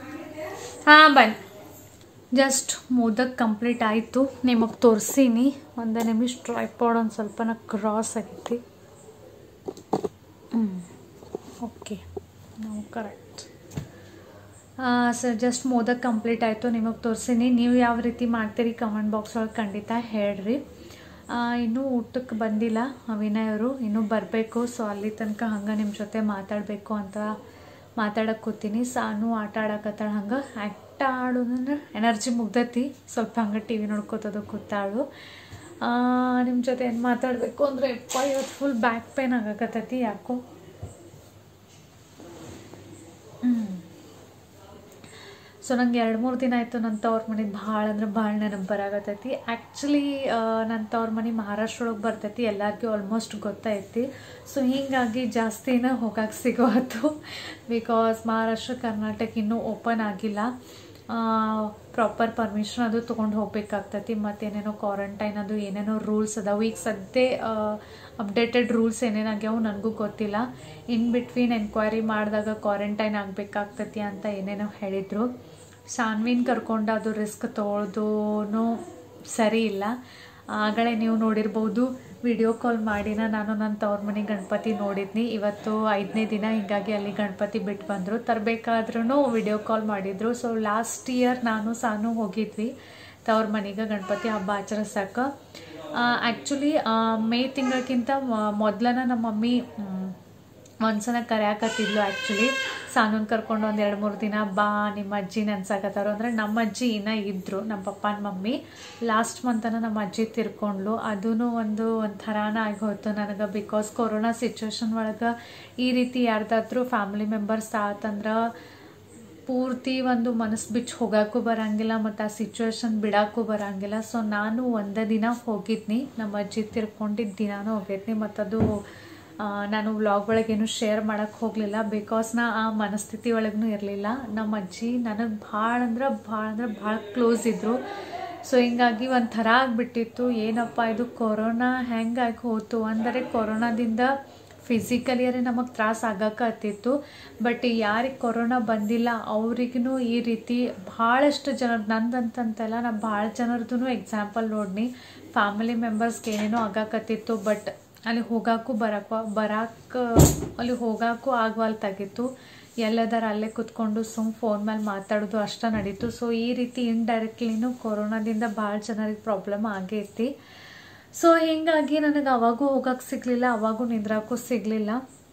ಹಾ ಬಂದ್ ಜಸ್ಟ್ ಮೋದಕ್ ಕಂಪ್ಲೀಟ್ ಆಯಿತು ನಿಮಗೆ ತೋರಿಸೀನಿ ಒಂದು ನಿಮಿಷ ಟ್ರೈಪಾಡ್ ಒಂದು ಸ್ವಲ್ಪನ ಕ್ರಾಸ್ ಆಗೈತಿ ಓಕೆ ನಾವು correct sir just modak complete ಆಯಿತು ನಿಮಗೆ ತೋರಿಸೀನಿ ನೀವು ಯಾವ ರೀತಿ ಮಾಡ್ತೀರಿ ಕಮೆಂಟ್ ಬಾಕ್ಸ್ ಒಳಗೆ ಖಂಡಿತ ಹೇಳ್ರಿ ಆ, ಇನ್ನೂ ಊಟಕ್ಕೆ ಬಂದಿಲ್ಲ ವಿನಯ್ ಅವರು ಇನ್ನೂ ಬರಬೇಕು ಸೊ ಅಲ್ಲಿ ತನಕ ಹಂಗೆ ನಿಮ್ಮ ಜೊತೆ ಮಾತಾಡಬೇಕು ಅಂತ ಮಾತಾಡಕ್ಕೆ ಕೂತೀನಿ ಸಾನು ಆಟ ಆಡಕತ್ತಾಳ ಹಂಗೆ ಆಟ ಆಡೋದಂದ್ರೆ ಎನರ್ಜಿ ಮುಗ್ದೈತಿ ಸ್ವಲ್ಪ ಹಂಗೆ ಟಿ ವಿ ನೋಡ್ಕೋತದು ಕೂತಾಳು ನಿಮ್ಮ ಜೊತೆ ಏನು ಮಾತಾಡಬೇಕು ಅಂದರೆ ಎಪ್ಪ ಇವತ್ತು ಫುಲ್ ಬ್ಯಾಕ್ ಪೇನ್ ಆಗಕತ್ತೈತಿ ಯಾಕೋ ಸೊ ನಂಗೆ ಎರಡು ಮೂರು ದಿನ ಆಯಿತು ನನ್ನ ತವ್ರ ಮನೆಗೆ ಭಾಳ ಅಂದ್ರೆ ಭಾಳ ನೆನಪು ಬರಾಕತ್ತೈತಿ ಆ್ಯಕ್ಚುಲಿ ನನ್ನ ತವ್ರ ಮನೆ ಮಹಾರಾಷ್ಟ್ರ ಒಳಗೆ ಬರ್ತೈತಿ ಎಲ್ಲರಿಗೂ ಆಲ್ಮೋಸ್ಟ್ ಗೊತ್ತೈತಿ ಸೊ ಹೀಗಾಗಿ ಜಾಸ್ತಿನ ಹೋಗಕ್ಕೆ ಸಿಗೋತ್ತು ಬಿಕಾಸ್ ಮಹಾರಾಷ್ಟ್ರ ಕರ್ನಾಟಕ ಇನ್ನೂ ಓಪನ್ ಆಗಿಲ್ಲ ಪ್ರಾಪರ್ ಪರ್ಮಿಷನ್ ಅದು ತೊಗೊಂಡು ಹೋಗ್ಬೇಕಾಗ್ತೈತಿ ಮತ್ತೇನೇನೋ ಕ್ವಾರಂಟೈನ್ ಅದು ಏನೇನೋ ರೂಲ್ಸ್ ಅದಾವು ಈಗ ಸದ್ಯ ಅಪ್ಡೇಟೆಡ್ ರೂಲ್ಸ್ ಏನೇನಾಗ್ಯಾವು ನನಗೂ ಗೊತ್ತಿಲ್ಲ ಇನ್ ಬಿಟ್ವೀನ್ ಎನ್ಕ್ವೈರಿ ಮಾಡಿದಾಗ ಕ್ವಾರಂಟೈನ್ ಆಗಬೇಕಾಗ್ತೈತಿ ಅಂತ ಏನೇನೋ ಹೇಳಿದರು ಸಾನ್ವಿನ್ ಕರ್ಕೊಂಡು ಅದು ರಿಸ್ಕ್ ತೊಗೊಳ್ದೂ ಸರಿ ಇಲ್ಲ ಆಗಲೇ ನೀವು ನೋಡಿರ್ಬೋದು ವಿಡಿಯೋ ಕಾಲ್ ಮಾಡಿನ ನಾನು ನನ್ನ ತವ್ರ ಮನೆ ಗಣಪತಿ ನೋಡಿದ್ನಿ ಇವತ್ತು ಐದನೇ ದಿನ ಹೀಗಾಗಿ ಅಲ್ಲಿ ಗಣಪತಿ ಬಿಟ್ಟು ಬಂದರು ತರಬೇಕಾದ್ರೂ ವಿಡಿಯೋ ಕಾಲ್ ಮಾಡಿದರು ಸೊ ಲಾಸ್ಟ್ ಇಯರ್ ನಾನು ಸಾನು ಹೋಗಿದ್ವಿ ತವ್ರ ಮನೆಗೆ ಗಣಪತಿ ಹಬ್ಬ ಆಚರಿಸಕ್ಕೆ ಆ್ಯಕ್ಚುಲಿ ಮೇ ತಿಂಗಳಕ್ಕಿಂತ ಮೊದಲನ ನಮ್ಮ ಮಮ್ಮಿ ಮ್, ಒಂದ್ಸಲ ಕರೆಯಾಕತ್ತಿದ್ಲು ಆ್ಯಕ್ಚುಲಿ ಸಾನೂನ್ ಕರ್ಕೊಂಡು ಒಂದು ಎರಡು ಮೂರು ದಿನ ಬಾ ನಿಮ್ಮ ಅಜ್ಜಿ ನೆನ್ಸಾಕತ್ತಾರು ಅಂದರೆ ನಮ್ಮ ಅಜ್ಜಿ ಇನ್ನೂ ಇದ್ದರು ನಮ್ಮ ಪಪ್ಪನ ಮಮ್ಮಿ ಲಾಸ್ಟ್ ಮಂತನ ನಮ್ಮ ಅಜ್ಜಿ ತಿರ್ಕೊಂಡ್ಲು ಅದೂ ಒಂದು ಒಂಥರಾನ ಆಗಿ ಹೋಯ್ತು ನನಗೆ ಬಿಕಾಸ್ ಕೊರೋನಾ ಸಿಚುವೇಶನ್ ಒಳಗೆ ಈ ರೀತಿ ಯಾರ್ದಾದ್ರೂ ಫ್ಯಾಮಿಲಿ ಮೆಂಬರ್ಸ್ ಆತಂದ್ರೆ ಪೂರ್ತಿ ಒಂದು ಮನಸ್ಸು ಬಿಚ್ಚಿ ಹೋಗೋಕ್ಕೂ ಬರಂಗಿಲ್ಲ ಮತ್ತು ಆ ಸಿಚುವೇಶನ್ ಬಿಡೋಕ್ಕೂ ಬರಂಗಿಲ್ಲ ಸೊ ನಾನು ಒಂದೇ ದಿನ ಹೋಗಿದ್ನಿ ನಮ್ಮ ಅಜ್ಜಿ ತಿರ್ಕೊಂಡಿದ್ದ ದಿನಾನೂ ಹೋಗಿದ್ನಿ ಮತ್ತು ಅದು ಆ, ನಾನು ವ್ಲಾಗ್ ಒಳಗೇನು ಶೇರ್ ಮಾಡೋಕ್ಕೆ ಹೋಗಲಿಲ್ಲ ಬಿಕಾಸ್ ನಾ ಆ ಮನಸ್ಥಿತಿ ಒಳಗೂ ಇರಲಿಲ್ಲ ನಮ್ಮ ಅಜ್ಜಿ ನನಗೆ ಭಾಳ ಅಂದ್ರೆ ಭಾಳ ಅಂದ್ರೆ ಭಾಳ ಕ್ಲೋಸ್ ಇದ್ದರು ಸೊ ಹಿಂಗಾಗಿ ಒಂಥರ ಆಗಿಬಿಟ್ಟಿತ್ತು ಏನಪ್ಪ ಇದು ಕೊರೋನಾ ಹೆಂಗಾಗಿ ಹೋಯ್ತು ಅಂದರೆ ಕೊರೋನಾದಿಂದ ಫಿಸಿಕಲಿಯರೇ ನಮಗೆ ತ್ರಾಸ ಆಗಕತ್ತಿತ್ತು ಬಟ್ ಯಾರಿಗೆ ಕೊರೋನಾ ಬಂದಿಲ್ಲ ಅವ್ರಿಗೂ ಈ ರೀತಿ ಭಾಳಷ್ಟು ಜನ ನಂದಂತಂತೆಲ್ಲ ನಾ ಭಾಳ ಜನರದ್ದು ಎಕ್ಸಾಂಪಲ್ ನೋಡ್ನಿ ಫ್ಯಾಮಿಲಿ ಮೆಂಬರ್ಸ್ಗೆ ಏನೇನೋ ಆಗಾಕತ್ತಿತ್ತು ಬಟ್ ಅಲ್ಲಿ ಹೋಗಾಕು ಬರಕ ಬರಾಕ ಅಲ್ಲಿ ಹೋಗಾಕು ಆಗವಲ್ತಾಗಿತ್ತು ಎಲ್ಲದಾರ ಅಲ್ಲೇ ಕುತ್ಕೊಂಡು ಸುಮ್ ಫೋನ್ ಮೇಲೆ ಮಾತಾಡೋದು ಅಷ್ಟ ನಡೀತು ಸೊ ಈ ರೀತಿ ಇಂಡೈರೆಕ್ಟ್ಲಿನೂ ಕೊರೋನಾದಿಂದ ಭಾಳ ಜನರಿಗೆ ಪ್ರಾಬ್ಲಮ್ ಆಗೈತಿ ಸೊ ಹಿಂಗಾಗಿ ನನಗೆ ಅವಾಗೂ ಹೋಗಕ್ಕೆ ಸಿಗಲಿಲ್ಲ ಅವಾಗೂ ನಿಂದ್ರಕ್ಕೂ ಸಿಗಲಿಲ್ಲ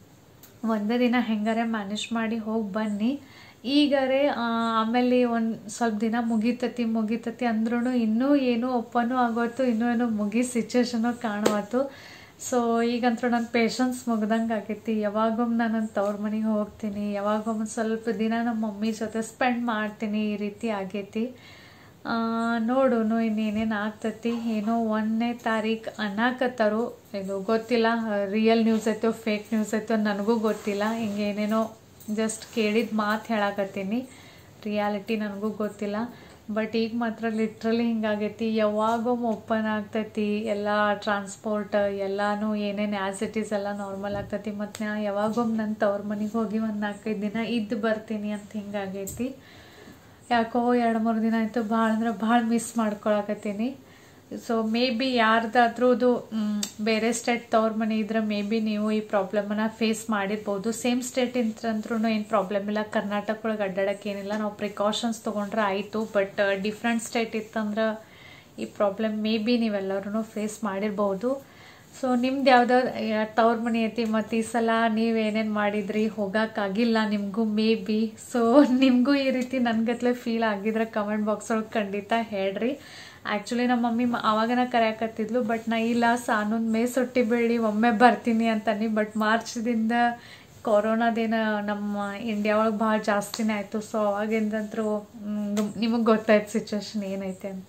ಒಂದೇ ದಿನ ಹೆಂಗಾರೆ ಮ್ಯಾನೇಜ್ ಮಾಡಿ ಹೋಗಿ ಬನ್ನಿ ಈಗಾರೆ ಆ, ಆಮೇಲೆ ಒಂದು ಸ್ವಲ್ಪ ದಿನ ಮುಗಿತತಿ ಮುಗಿತತಿ ಅಂದ್ರೂ ಇನ್ನೂ ಏನೂ ಒಪ್ಪನೂ ಆಗೋಯ್ತು ಇನ್ನೂ ಏನೋ ಮುಗಿ ಸಿಚುವೇಶನು ಕಾಣುವತ್ತು ಸೊ ಈಗಂತೂ ನನ್ನ ಪೇಷನ್ಸ್ ಮುಗ್ದಂಗೆ ಆಗೈತಿ ಯಾವಾಗೊಮ್ಮೆ ನಾನು ನನ್ನ ತವ್ರ ಮನೆಗೆ ಹೋಗ್ತೀನಿ ಯಾವಾಗೊಮ್ಮೆ ಸ್ವಲ್ಪ ದಿನ ನಮ್ಮ ಮಮ್ಮಿ ಜೊತೆ ಸ್ಪೆಂಡ್ ಮಾಡ್ತೀನಿ ಈ ರೀತಿ ಆಗೈತಿ ಆ, ನೋಡುನು ಇನ್ನೇನೇನು ಆಗ್ತತಿ ಏನೋ ಒಂದನೇ ತಾರೀಕು ಅನ್ನಕತ್ತಾರು ಇದು ಗೊತ್ತಿಲ್ಲ ರಿಯಲ್ ನ್ಯೂಸ್ ಐತೋ ಫೇಕ್ ನ್ಯೂಸ್ ಐತೋ ನನಗೂ ಗೊತ್ತಿಲ್ಲ ಹಿಂಗೆ ಏನೇನೋ ಜಸ್ಟ್ ಕೇಳಿದ ಮಾತು ಹೇಳಕತ್ತೀನಿ ರಿಯಾಲಿಟಿ ನನಗೂ ಗೊತ್ತಿಲ್ಲ ಬಟ್ ಈಗ ಮಾತ್ರ ಲಿಟ್ರಲಿ ಹಿಂಗಾಗೈತಿ ಯಾವಾಗೊಮ್ಮೆ ಓಪನ್ ಆಗ್ತೈತಿ ಎಲ್ಲ ಟ್ರಾನ್ಸ್ಪೋರ್ಟ್ ಎಲ್ಲಾನು ಏನೇನು ಆ್ಯಸ್ ಇಟ್ ಈಸ್ ಎಲ್ಲ ನಾರ್ಮಲ್ ಆಗ್ತೈತಿ ಮತ್ತು ನಾ ಯಾವಾಗೊಮ್ಮೆ ನನ್ನ ತವ್ರ ಮನೆಗೆ ಹೋಗಿ ಒಂದು ನಾಲ್ಕೈದು ದಿನ ಇದ್ದು ಬರ್ತೀನಿ ಅಂತ ಹಿಂಗಾಗೈತಿ ಯಾಕೋ ಎರಡು ಮೂರು ದಿನ ಆಯಿತು ಭಾಳ ಅಂದ್ರೆ ಭಾಳ ಮಿಸ್ ಮಾಡ್ಕೊಳಕತ್ತೀನಿ ಸೊ ಮೇ ಬಿ ಯಾರ್ದಾದ್ರೂ ಇದು ಬೇರೆ ಸ್ಟೇಟ್ ತವ್ರ ಮನೆ ಇದ್ರೆ ಮೇ ಬಿ ನೀವು ಈ ಪ್ರಾಬ್ಲಮನ್ನು ಫೇಸ್ ಮಾಡಿರ್ಬೋದು ಸೇಮ್ ಸ್ಟೇಟ್ ಇಂತಂದ್ರೂ ಏನು ಪ್ರಾಬ್ಲಮ್ ಇಲ್ಲ ಕರ್ನಾಟಕ ಒಳಗೆ ಅಡ್ಡಾಡಕ್ಕೆ ಏನಿಲ್ಲ ನಾವು ಪ್ರಿಕಾಷನ್ಸ್ ತೊಗೊಂಡ್ರೆ ಆಯಿತು ಬಟ್ ಡಿಫ್ರೆಂಟ್ ಸ್ಟೇಟ್ ಇತ್ತಂದ್ರೆ ಈ ಪ್ರಾಬ್ಲಮ್ ಮೇ ಬಿ ನೀವೆಲ್ಲರೂ ಫೇಸ್ ಮಾಡಿರ್ಬೋದು ಸೊ ನಿಮ್ದು ಯಾವ್ದೋ ತವ್ರ ಮನೆ ಐತಿ ಮತ್ತು ಈ ಸಲ ನೀವೇನೇನು ಮಾಡಿದ್ರಿ ಹೋಗೋಕ್ಕಾಗಿಲ್ಲ ನಿಮಗೂ ಮೇ ಬಿ ಸೊ ನಿಮಗೂ ಈ ರೀತಿ ನನ್ಗತ್ಲೆ ಫೀಲ್ ಆಗಿದ್ರೆ ಕಮೆಂಟ್ ಬಾಕ್ಸ್ ಒಳಗೆ ಖಂಡಿತ ಹೇಳ್ರಿ ಆ್ಯಕ್ಚುಲಿ ನಮ್ಮ ಮಮ್ಮಿ ಮ- ಅವಾಗನ ಕರೆಯಕತ್ತಿದ್ಲು ಬಟ್ ನಾ ಇಲ್ಲ ಸಾನೂನ್ ಮೇ ಸುಟ್ಟಿ ಬೇಡಿ ಒಮ್ಮೆ ಬರ್ತೀನಿ ಅಂತಾನೆ ಬಟ್ ಮಾರ್ಚ್ದಿಂದ ಕೊರೋನಾದೇನ ನಮ್ಮ ಇಂಡಿಯಾ ಒಳಗೆ ಭಾಳ ಜಾಸ್ತಿನೇ ಆಯಿತು ಸೊ ಅವಾಗಿಂದಂತರೂ ನಿಮಗೆ ಗೊತ್ತಾಯ್ತು ಸಿಚುವೇಶನ್ ಏನೈತೆ ಅಂತ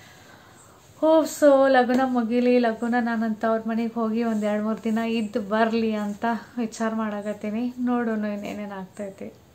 ಹೋ ಸೊ ಲಗುನ ಮುಗಿಲಿ ಲಗುನ ನಾನಂತ ಅವ್ರ ಮನೆಗೆ ಹೋಗಿ ಒಂದು ಎರಡು ಮೂರು ದಿನ ಇದ್ದು ಬರಲಿ ಅಂತ ವಿಚಾರ ಮಾಡಾಕತ್ತೀನಿ ನೋಡೋಣ ಇನ್ನೇನೇನು ಆಗ್ತೈತಿ